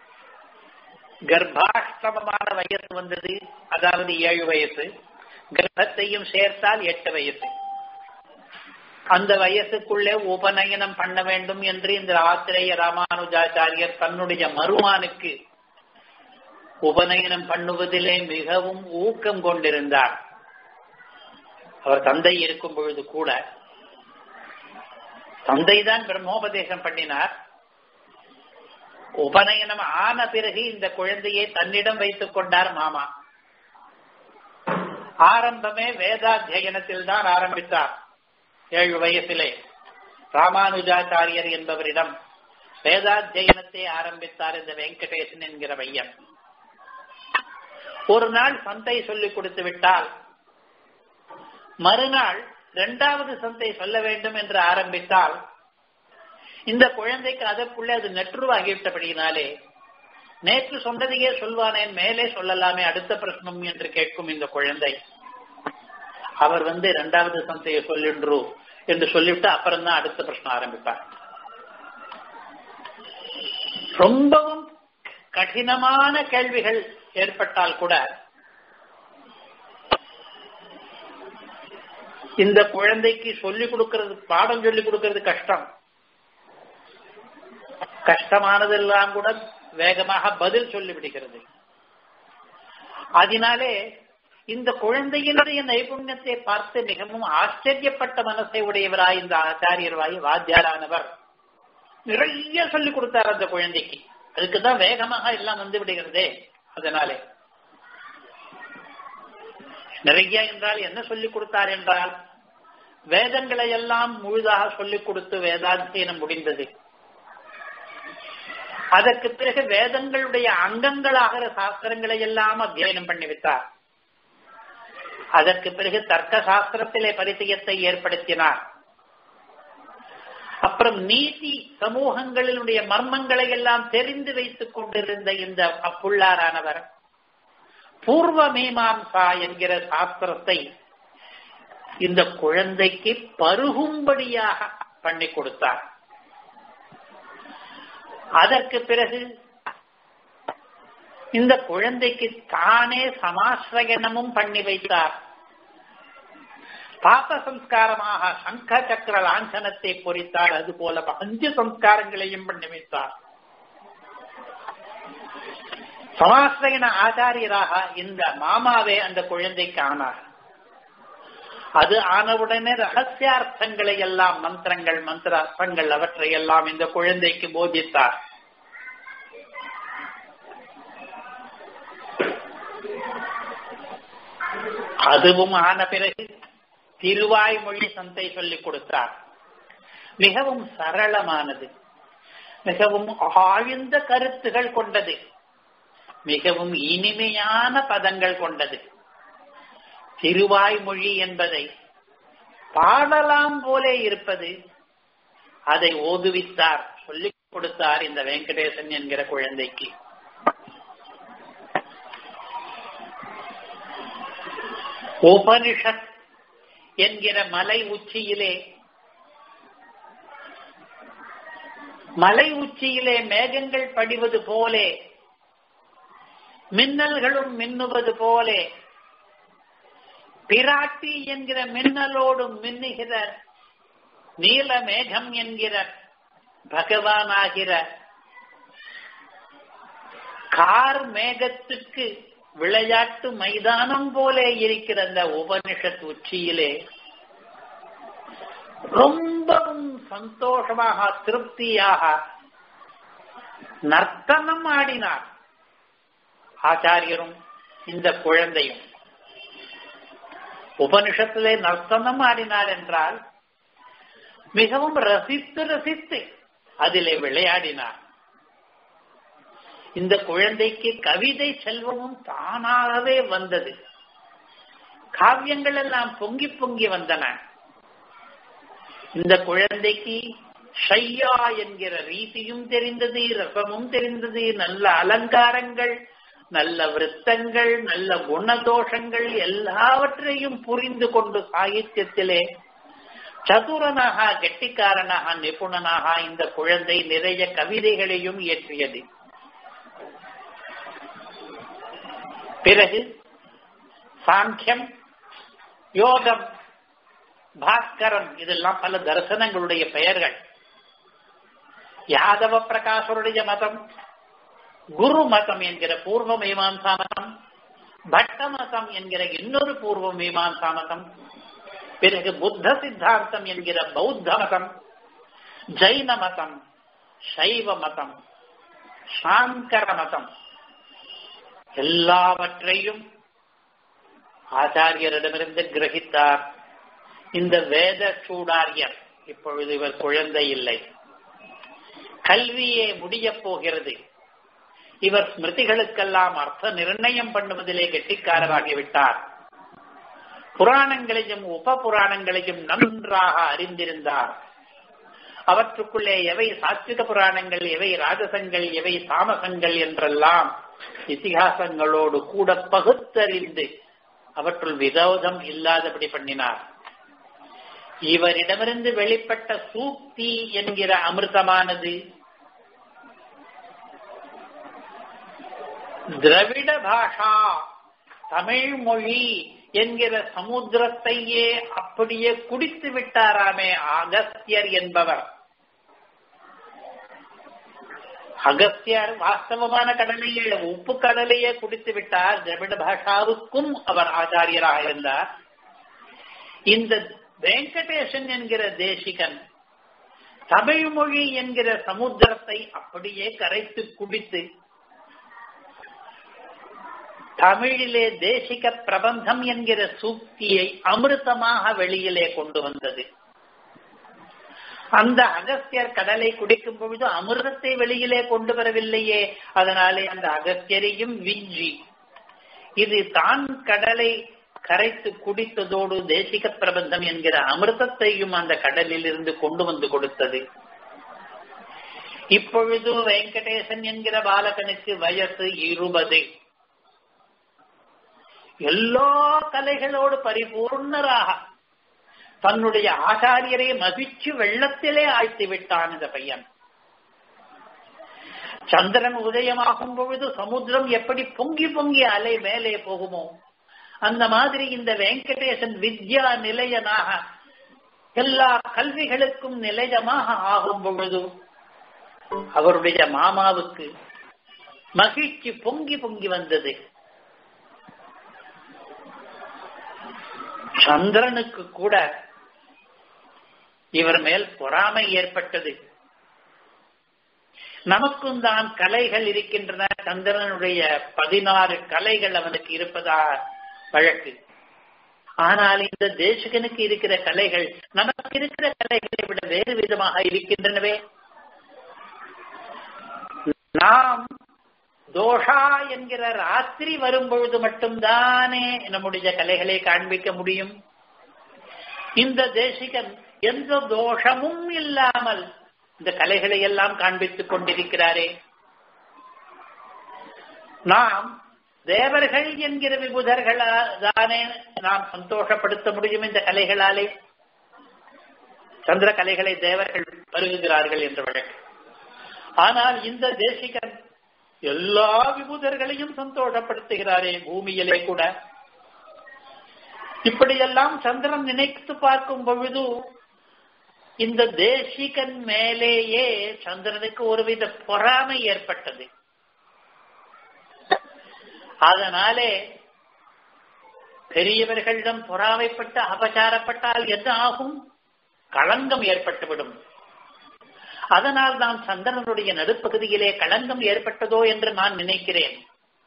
கர்ப்பாஷ்டமமான வயசு வந்தது அதாவது ஏழு வயசு கர்ப்பத்தையும் சேர்த்தால் எட்டு வயசு அந்த வயசுக்குள்ளே உபநயனம் பண்ண வேண்டும் என்று இந்த ஆத்திரேய ராமானுஜாச்சாரியர் தன்னுடைய மருமானுக்கு உபநயனம் பண்ணுவதிலே மிகவும் ஊக்கம் கொண்டிருந்தார் அவர் தந்தை இருக்கும் பொழுது கூட தந்தைதான் பிரம்மோபதேசம் பண்ணினார் உபநயனம் ஆன பிறகு இந்த குழந்தையை தன்னிடம் வைத்துக் கொண்டார் மாமா ஆரம்பமே வேதாத்தியனத்தில் தான் ஆரம்பித்தார் ஏழு வயசிலே ராமானுஜாச்சாரியர் என்பவரிடம் வேதாத்தியனத்தை ஆரம்பித்தார் இந்த வெங்கடேசன் என்கிற பையன் ஒரு நாள் சந்தை சொல்லிக் கொடுத்து விட்டால் மறுநாள் இரண்டாவது சந்தை சொல்ல வேண்டும் என்று ஆரம்பித்தால் இந்த குழந்தைக்கு அதற்குள்ளே அது நெற்றுவாகிவிட்டபடியினாலே நேற்று சொன்னதையே சொல்வானேன் மேலே சொல்லலாமே அடுத்த பிரச்சனம் என்று கேட்கும் இந்த குழந்தை அவர் வந்து இரண்டாவது சந்தையை சொல்லின்று என்று சொல்லிவிட்டு அப்புறம் தான் அடுத்த பிரச்சனை ஆரம்பிப்பார் ரொம்பவும் கடினமான கேள்விகள் ஏற்பட்டால் கூட இந்த குழந்தைக்கு சொல்லிக் கொடுக்கிறது பாடம் சொல்லிக் கொடுக்கிறது கஷ்டம் கஷ்டமானதெல்லாம் கூட வேகமாக பதில் சொல்லிவிடுகிறது அதனாலே இந்த குழந்தையினுடைய நைபுண்யத்தை பார்த்து மிகவும் ஆச்சரியப்பட்ட மனசை உடையவராய் இந்த ஆச்சாரியர்வாய் வாத்தியாரானவர் நிறைய சொல்லிக் கொடுத்தார் அந்த குழந்தைக்கு அதுக்குதான் வேகமாக எல்லாம் வந்து விடுகிறதே அதனாலே நிறைய என்றால் என்ன சொல்லிக் கொடுத்தார் என்றால் வேதங்களை எல்லாம் முழுதாக சொல்லிக் கொடுத்து வேதாத்தியனம் முடிந்தது அதற்கு பிறகு வேதங்களுடைய அங்கங்களாகிற சாஸ்திரங்களை எல்லாம் அத்தியனம் பண்ணி வைத்தார் அதற்கு பிறகு தர்க்க சாஸ்திரத்திலே பரிச்சயத்தை ஏற்படுத்தினார் அப்புறம் நீதி சமூகங்களினுடைய மர்மங்களை எல்லாம் தெரிந்து வைத்துக் கொண்டிருந்த இந்த அப்புள்ளாரானவர் பூர்வ மீமாம்சா என்கிற சாஸ்திரத்தை இந்த குழந்தைக்கு பருகும்படியாக பண்ணி கொடுத்தார் அதற்கு பிறகு இந்த குழந்தைக்கு தானே சமாசிரயனமும் பண்ணி வைத்தார் பாப சம்ஸ்காரமாக சங்க சக்கர லாஞ்சனத்தை பொறித்தார் அது போல அஞ்சு சம்ஸ்காரங்களையும் பண்ணி வைத்தார் சமாசிரயன ஆச்சாரியராக இந்த மாமாவே அந்த குழந்தைக்கு ஆனார் அது ஆனவுடனே ரகசியார்த்தங்களை எல்லாம் மந்திரங்கள் மந்திர அர்த்தங்கள் அவற்றை எல்லாம் இந்த குழந்தைக்கு போதித்தார் அதுவும் ஆன பிறகு திருவாய்மொழி சந்தை சொல்லிக் கொடுத்தார் மிகவும் சரளமானது மிகவும் ஆழ்ந்த கருத்துகள் கொண்டது மிகவும் இனிமையான பதங்கள் கொண்டது திருவாய்மொழி என்பதை பாடலாம் போலே இருப்பது அதை ஓதுவித்தார் சொல்லிக் கொடுத்தார் இந்த வெங்கடேசன் என்கிற குழந்தைக்கு உபனிஷத் என்கிற மலை உச்சியிலே மலை உச்சியிலே மேகங்கள் படிவது போலே மின்னல்களும் மின்னுவது போலே பிராட்டி என்கிற மின்னலோடும் மின்னுகிற நீல மேகம் என்கிற பகவானாகிற கார் மேகத்துக்கு விளையாட்டு மைதானம் போலே இருக்கிற அந்த உபனிஷத் உச்சியிலே ரொம்பவும் சந்தோஷமாக திருப்தியாக நர்த்தனம் ஆடினார் ஆச்சாரியரும் இந்த குழந்தையும் உபனிஷத்திலே நர்த்தனம் ஆடினார் என்றால் மிகவும் ரசித்து ரசித்து அதிலே விளையாடினார் இந்த குழந்தைக்கு கவிதை செல்வமும் தானாகவே வந்தது காவியங்கள் எல்லாம் பொங்கி பொங்கி வந்தன இந்த குழந்தைக்கு ஷையா என்கிற ரீதியும் தெரிந்தது ரசமும் தெரிந்தது நல்ல அலங்காரங்கள் நல்ல விருத்தங்கள் நல்ல குணதோஷங்கள் எல்லாவற்றையும் புரிந்து கொண்டு சாகித்யத்திலே சதுரனாக கெட்டிக்காரனாக நிபுணனாக இந்த குழந்தை நிறைய கவிதைகளையும் இயற்றியது பிறகு சாங்கியம் யோகம் பாஸ்கரம் இதெல்லாம் பல தரிசனங்களுடைய பெயர்கள் யாதவ பிரகாசருடைய மதம் குரு மதம் என்கிற பூர்வ மீமாம்சா மதம் பட்ட மதம் என்கிற இன்னொரு பூர்வ மீமாம்சா மதம் பிறகு புத்த சித்தாந்தம் என்கிற பௌத்த மதம் ஜைன மதம் சைவ மதம் சாங்கர மதம் எல்லாவற்றையும் ஆச்சாரியரிடமிருந்து கிரகித்தார் இந்த வேத சூடாரியர் இப்பொழுது இவர் குழந்தை இல்லை கல்வியே முடிய போகிறது இவர் ஸ்மிருதிகளுக்கெல்லாம் அர்த்த நிர்ணயம் பண்ணுவதிலே கெட்டிக்காரராகிவிட்டார் புராணங்களையும் உப புராணங்களையும் நன்றாக அறிந்திருந்தார் அவற்றுக்குள்ளே எவை சாத்விக புராணங்கள் எவை ராஜசங்கள் எவை தாமசங்கள் என்றெல்லாம் இத்திகாசங்களோடு கூட பகுத்தறிந்து அவற்றுள் விரோதம் இல்லாதபடி பண்ணினார் இவரிடமிருந்து வெளிப்பட்ட சூக்தி என்கிற அமிர்தமானது திரவிட பாஷா தமிழ் மொழி என்கிற சமுத்திரத்தையே அப்படியே குடித்து விட்டாராமே அகஸ்தியர் என்பவர் அகஸ்தியர் வாஸ்தவமான கடலையே உப்பு கடலையே குடித்து விட்டார் திரவிட பாஷாவுக்கும் அவர் ஆச்சாரியராக இருந்தார் இந்த வெங்கடேசன் என்கிற தேசிகன் தமிழ் மொழி என்கிற சமுத்திரத்தை அப்படியே கரைத்து குடித்து தமிழிலே தேசிக பிரபந்தம் என்கிற சூக்தியை அமிர்தமாக வெளியிலே கொண்டு வந்தது அந்த அகஸ்தியர் கடலை குடிக்கும் பொழுது அமிர்தத்தை வெளியிலே கொண்டு வரவில்லையே அதனாலே அந்த அகஸ்தியரையும் விஞ்சி இது தான் கடலை கரைத்து குடித்ததோடு தேசிக பிரபந்தம் என்கிற அமிர்தத்தையும் அந்த கடலில் இருந்து கொண்டு வந்து கொடுத்தது இப்பொழுது வெங்கடேசன் என்கிற பாலகனுக்கு வயசு இருபது எல்லா கலைகளோடு பரிபூர்ணராக தன்னுடைய ஆச்சாரியரை மகிழ்ச்சி வெள்ளத்திலே ஆழ்த்தி விட்டான் இந்த பையன் சந்திரன் உதயமாகும் பொழுது சமுத்திரம் எப்படி பொங்கி பொங்கி அலை மேலே போகுமோ அந்த மாதிரி இந்த வெங்கடேசன் வித்யா நிலையனாக எல்லா கல்விகளுக்கும் நிலையமாக ஆகும் பொழுது அவருடைய மாமாவுக்கு மகிழ்ச்சி பொங்கி பொங்கி வந்தது சந்திரனுக்கு கூட இவர் மேல் பொறாமை ஏற்பட்டது நமக்கும் தான் கலைகள் இருக்கின்றன சந்திரனுடைய பதினாறு கலைகள் அவனுக்கு இருப்பதா வழக்கு ஆனால் இந்த தேசகனுக்கு இருக்கிற கலைகள் நமக்கு இருக்கிற கலைகளை விட வேறு விதமாக இருக்கின்றனவே நாம் தோஷா என்கிற ராத்திரி வரும்பொழுது மட்டும்தானே நம்முடைய கலைகளை காண்பிக்க முடியும் இந்த தேசிகன் எந்த தோஷமும் இல்லாமல் இந்த கலைகளை எல்லாம் காண்பித்துக் கொண்டிருக்கிறாரே நாம் தேவர்கள் என்கிற விபுதர்களா தானே நாம் சந்தோஷப்படுத்த முடியும் இந்த கலைகளாலே சந்திர கலைகளை தேவர்கள் பருகுகிறார்கள் என்ற வழக்கு ஆனால் இந்த தேசிகன் எல்லா விபூதர்களையும் சந்தோஷப்படுத்துகிறாரே பூமியிலே கூட இப்படியெல்லாம் சந்திரன் நினைத்து பார்க்கும் பொழுது இந்த தேசிகன் மேலேயே சந்திரனுக்கு ஒருவித பொறாமை ஏற்பட்டது அதனாலே பெரியவர்களிடம் பொறாமைப்பட்டு அபச்சாரப்பட்டால் என்ன ஆகும் களங்கம் ஏற்பட்டுவிடும் அதனால் தான் சந்திரனுடைய நடுப்பகுதியிலே களங்கம் ஏற்பட்டதோ என்று நான் நினைக்கிறேன்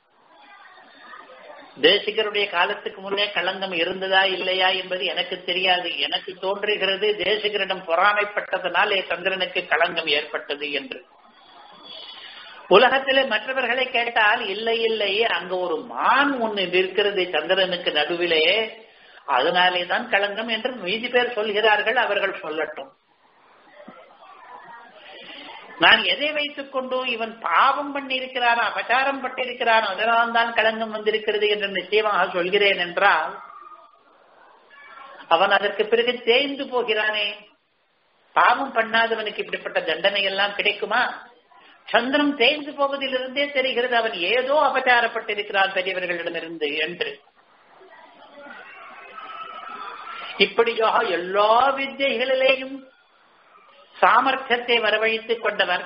தேசிகருடைய காலத்துக்கு முன்னே களங்கம் இருந்ததா இல்லையா என்பது எனக்கு தெரியாது எனக்கு தோன்றுகிறது தேசிகரிடம் பொறாமைப்பட்டதனாலே சந்திரனுக்கு களங்கம் ஏற்பட்டது என்று உலகத்திலே மற்றவர்களை கேட்டால் இல்லை இல்லை அங்க ஒரு மான் ஒண்ணு இருக்கிறது சந்திரனுக்கு நடுவிலே அதனாலே தான் களங்கம் என்று மீதி பேர் சொல்கிறார்கள் அவர்கள் சொல்லட்டும் நான் எதை வைத்துக் கொண்டு இவன் பாவம் பண்ணி இருக்கிறான் அபச்சாரம் பட்டிருக்கிறான் அதனால் தான் களங்கம் வந்திருக்கிறது என்று நிச்சயமாக சொல்கிறேன் என்றால் அவன் அதற்கு பிறகு தேய்ந்து போகிறானே பாவம் பண்ணாதவனுக்கு இப்படிப்பட்ட தண்டனை எல்லாம் கிடைக்குமா சந்திரன் தேய்ந்து போவதிலிருந்தே தெரிகிறது அவன் ஏதோ அபச்சாரப்பட்டிருக்கிறான் பெரியவர்களிடமிருந்து என்று இப்படியாக எல்லா வித்தியைகளிலேயும் சாமர்த்தியத்தை வரவழைத்துக் கொண்டவர்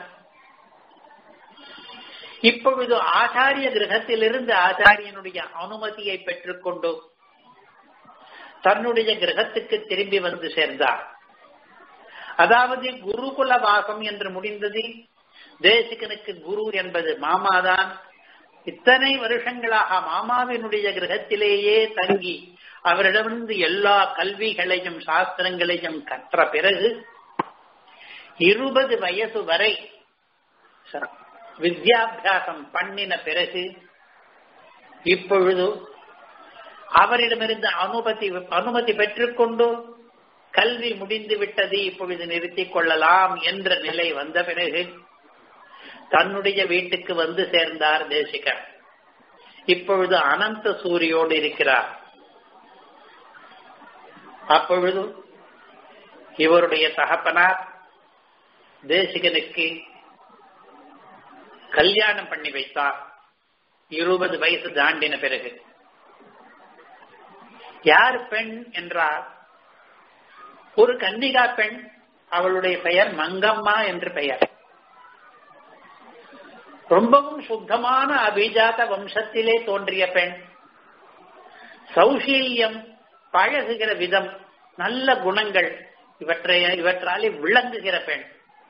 இப்பொழுது ஆச்சாரிய கிரகத்திலிருந்து ஆச்சாரியனுடைய அனுமதியை பெற்றுக்கொண்டு தன்னுடைய கிரகத்துக்கு திரும்பி வந்து சேர்ந்தார் அதாவது குருகுல வாசம் என்று முடிந்தது தேசிகனுக்கு குரு என்பது மாமாதான் இத்தனை வருஷங்களாக மாமாவினுடைய கிரகத்திலேயே தங்கி அவரிடமிருந்து எல்லா கல்விகளையும் சாஸ்திரங்களையும் கற்ற பிறகு இருபது வயசு வரை வித்யாபியாசம் பண்ணின பிறகு இப்பொழுது அவரிடமிருந்து அனுமதி அனுமதி பெற்றுக்கொண்டு கல்வி முடிந்து விட்டது இப்பொழுது நிறுத்திக் கொள்ளலாம் என்ற நிலை வந்த பிறகு தன்னுடைய வீட்டுக்கு வந்து சேர்ந்தார் தேசிகர் இப்பொழுது அனந்த சூரியோடு இருக்கிறார் அப்பொழுது இவருடைய தகப்பனார் தேசிகனுக்கு கல்யாணம் பண்ணி வைத்தார் இருபது வயசு தாண்டின பிறகு யார் பெண் என்றார் ஒரு கன்னிகா பெண் அவளுடைய பெயர் மங்கம்மா என்று பெயர் ரொம்பவும் சுத்தமான அபிஜாத வம்சத்திலே தோன்றிய பெண் சௌசீல்யம் பழகுகிற விதம் நல்ல குணங்கள் இவற்றை இவற்றாலே விளங்குகிற பெண்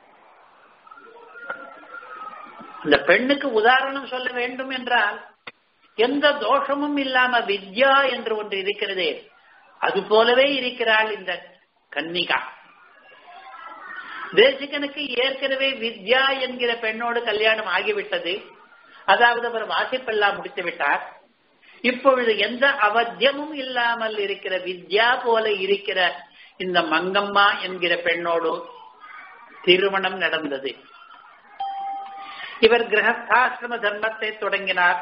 அந்த பெண்ணுக்கு உதாரணம் சொல்ல வேண்டும் என்றால் எந்த தோஷமும் இல்லாம வித்யா என்று ஒன்று இருக்கிறதே அது போலவே இருக்கிறாள் இந்த கன்னிகா தேசிகனுக்கு ஏற்கனவே வித்யா என்கிற பெண்ணோடு கல்யாணம் ஆகிவிட்டது அதாவது அவர் வாசிப்பெல்லாம் முடித்து விட்டார் இப்பொழுது எந்த அவத்தியமும் இல்லாமல் இருக்கிற வித்யா போல இருக்கிற இந்த மங்கம்மா என்கிற பெண்ணோடு திருமணம் நடந்தது இவர் கிரகஸ்தாசிரம தர்மத்தை தொடங்கினார்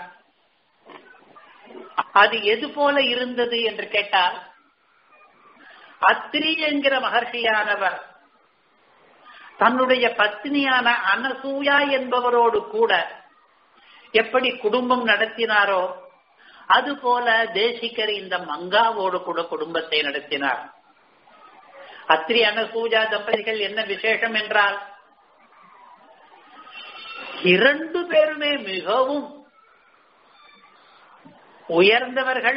அது எது போல இருந்தது என்று கேட்டால் அத்திரி என்கிற மகர்ஷியானவர் தன்னுடைய பத்னியான அனசூயா என்பவரோடு கூட எப்படி குடும்பம் நடத்தினாரோ அதுபோல தேசிகர் இந்த மங்காவோடு கூட குடும்பத்தை நடத்தினார் அத்திரி அனசூஜா தம்பதிகள் என்ன விசேஷம் என்றால் இரண்டு பேருமே மிகவும் உயர்ந்தவர்கள்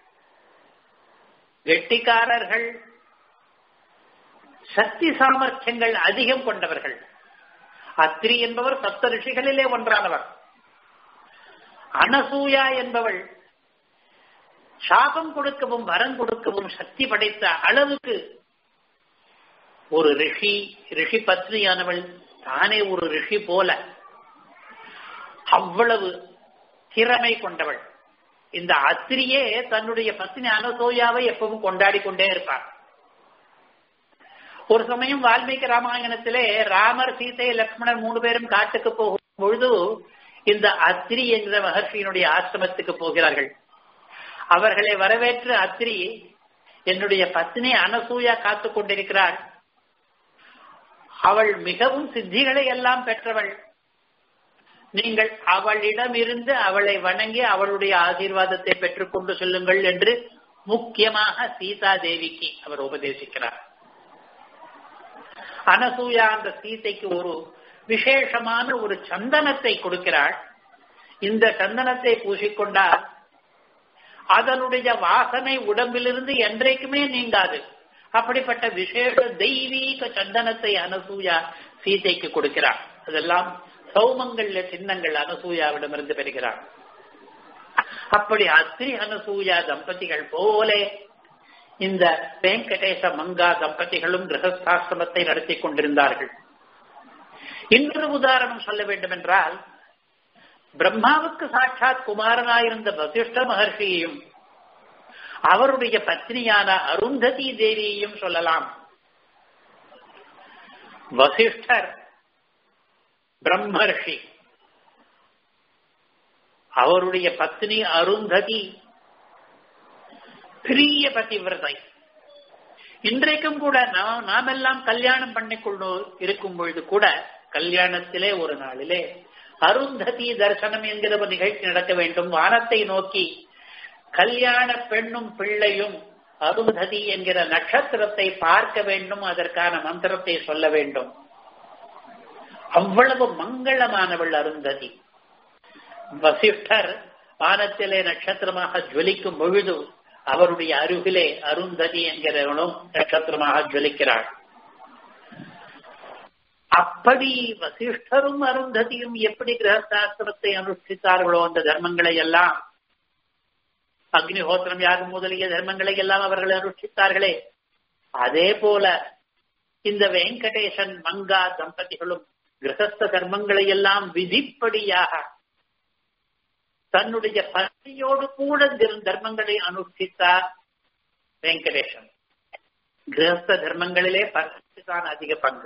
கெட்டிக்காரர்கள் சக்தி சாமர்த்தியங்கள் அதிகம் கொண்டவர்கள் அத்ரி என்பவர் சப்த ரிஷிகளிலே ஒன்றானவர் அனசூயா என்பவள் சாபம் கொடுக்கவும் வரம் கொடுக்கவும் சக்தி படைத்த அளவுக்கு ஒரு ரிஷி ரிஷி பத்னியானவள் தானே ஒரு ரிஷி போல அவ்வளவு திறமை கொண்டவள் இந்த அத்திரியே தன்னுடைய பத்னி அனசோயாவை எப்பவும் கொண்டாடி கொண்டே இருப்பார் ஒரு சமயம் வால்மீகி ராமாயணத்திலே ராமர் சீதை லக்ஷ்மணர் மூணு பேரும் காட்டுக்கு போகும் பொழுது இந்த அத்திரி என்ற மகர்ஷியினுடைய ஆசிரமத்துக்கு போகிறார்கள் அவர்களை வரவேற்று அத்திரி என்னுடைய பத்னி அனசூயா காத்து கொண்டிருக்கிறாள் அவள் மிகவும் சித்திகளை எல்லாம் பெற்றவள் நீங்கள் அவளிடம் இருந்து அவளை வணங்கி அவளுடைய ஆசீர்வாதத்தை பெற்றுக் கொண்டு செல்லுங்கள் என்று முக்கியமாக சீதா தேவிக்கு அவர் உபதேசிக்கிறார் அனசூயா அந்த சீதைக்கு ஒரு விசேஷமான ஒரு சந்தனத்தை கொடுக்கிறாள் இந்த சந்தனத்தை பூசிக்கொண்டால் அதனுடைய வாசனை உடம்பிலிருந்து என்றைக்குமே நீங்காது அப்படிப்பட்ட விசேஷ தெய்வீக சந்தனத்தை அனசூயா சீதைக்கு கொடுக்கிறார் அதெல்லாம் சௌமங்கள்ல சின்னங்கள் அனசூயாவிடமிருந்து பெறுகிறார் அப்படி அத்திரி அனசூயா தம்பதிகள் போலே இந்த வெங்கடேச மங்கா தம்பதிகளும் கிரகஸ்தாசிரமத்தை நடத்தி கொண்டிருந்தார்கள் இன்னொரு உதாரணம் சொல்ல வேண்டும் என்றால் பிரம்மாவுக்கு சாட்சாத் குமாரனாயிருந்த வசிஷ்ட மகர்ஷியையும் அவருடைய பத்னியான அருந்ததி தேவியையும் சொல்லலாம் வசிஷ்டர் பிரம்மர்ஷி அவருடைய பத்னி அருந்ததி பெரிய பதிவிரதை இன்றைக்கும் கூட நாம் நாமெல்லாம் கல்யாணம் பண்ணிக்கொண்டு இருக்கும் பொழுது கூட கல்யாணத்திலே ஒரு நாளிலே அருந்ததி தரிசனம் என்கிற ஒரு நிகழ்ச்சி நடக்க வேண்டும் வானத்தை நோக்கி கல்யாண பெண்ணும் பிள்ளையும் அருந்ததி என்கிற நட்சத்திரத்தை பார்க்க வேண்டும் அதற்கான மந்திரத்தை சொல்ல வேண்டும் அவ்வளவு மங்களமானவள் அருந்ததி வசிஷ்டர் வானத்திலே நட்சத்திரமாக ஜுவலிக்கும் பொழுது அவருடைய அருகிலே அருந்ததி என்கிறவனும் நட்சத்திரமாக ஜுவலிக்கிறாள் அப்படி வசிஷ்டரும் அருந்ததியும் எப்படி கிரகசாஸ்திரத்தை அனுஷ்டித்தார்களோ அந்த தர்மங்களை எல்லாம் அக்னிஹோத்திரம் யாகம் முதலிய தர்மங்களை எல்லாம் அவர்கள் அனுஷ்டித்தார்களே அதே போல இந்த வெங்கடேசன் மங்கா தம்பதிகளும் கிரகஸ்த தர்மங்களை எல்லாம் விதிப்படியாக தன்னுடைய பத்னியோடு கூட தர்மங்களை அனுஷ்டித்தார் வெங்கடேசன் கிரகஸ்த தர்மங்களிலே பத்னி தான் அதிக பங்கு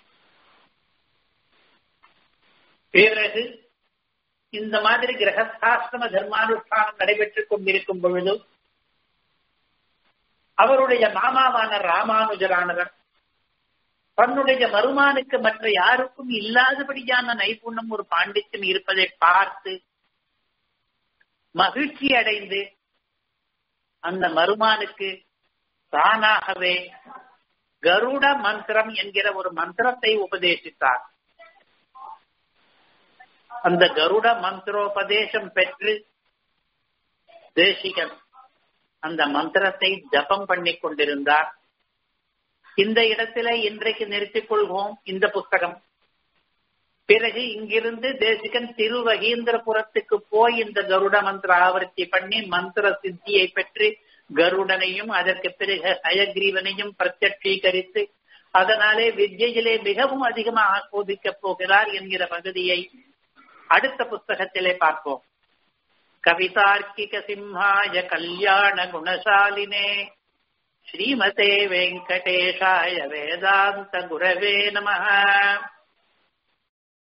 பிறகு இந்த மாதிரி கிரகஸ்தாசிரம தர்மானுஷ்டானம் நடைபெற்றுக் கொண்டிருக்கும் பொழுது அவருடைய மாமாவான ராமானுஜரானவர் தன்னுடைய மருமானுக்கு மற்ற யாருக்கும் இல்லாதபடியான நைபுண்யம் ஒரு பாண்டித்யம் இருப்பதை பார்த்து மகிழ்ச்சி அடைந்து அந்த மருமானுக்கு தானாகவே கருட மந்திரம் என்கிற ஒரு மந்திரத்தை உபதேசித்தார் அந்த கருட மந்திரோபதேசம் பெற்று தேசிகன் அந்த மந்திரத்தை ஜபம் பண்ணி கொண்டிருந்தார் இந்த இடத்துல இன்றைக்கு நிறுத்திக் கொள்வோம் இந்த புஸ்தகம் பிறகு இங்கிருந்து தேசிகன் திருவகீந்திரபுரத்துக்கு போய் இந்த கருட மந்திர ஆவர்த்தி பண்ணி மந்திர சித்தியை பெற்று கருடனையும் அதற்கு பிறகு ஹயக்ரீவனையும் பிரத்யட்சீகரித்து அதனாலே வித்யிலே மிகவும் அதிகமாக சோதிக்கப் போகிறார் என்கிற பகுதியை அடுத்த புஸ்தகத்திலே பார்ப்போம் கவிதார்க்கிக சிம்ஹாய கல்யாண குணசாலினே ஸ்ரீமதே வெங்கடேஷாய வேதாந்த குரவே நம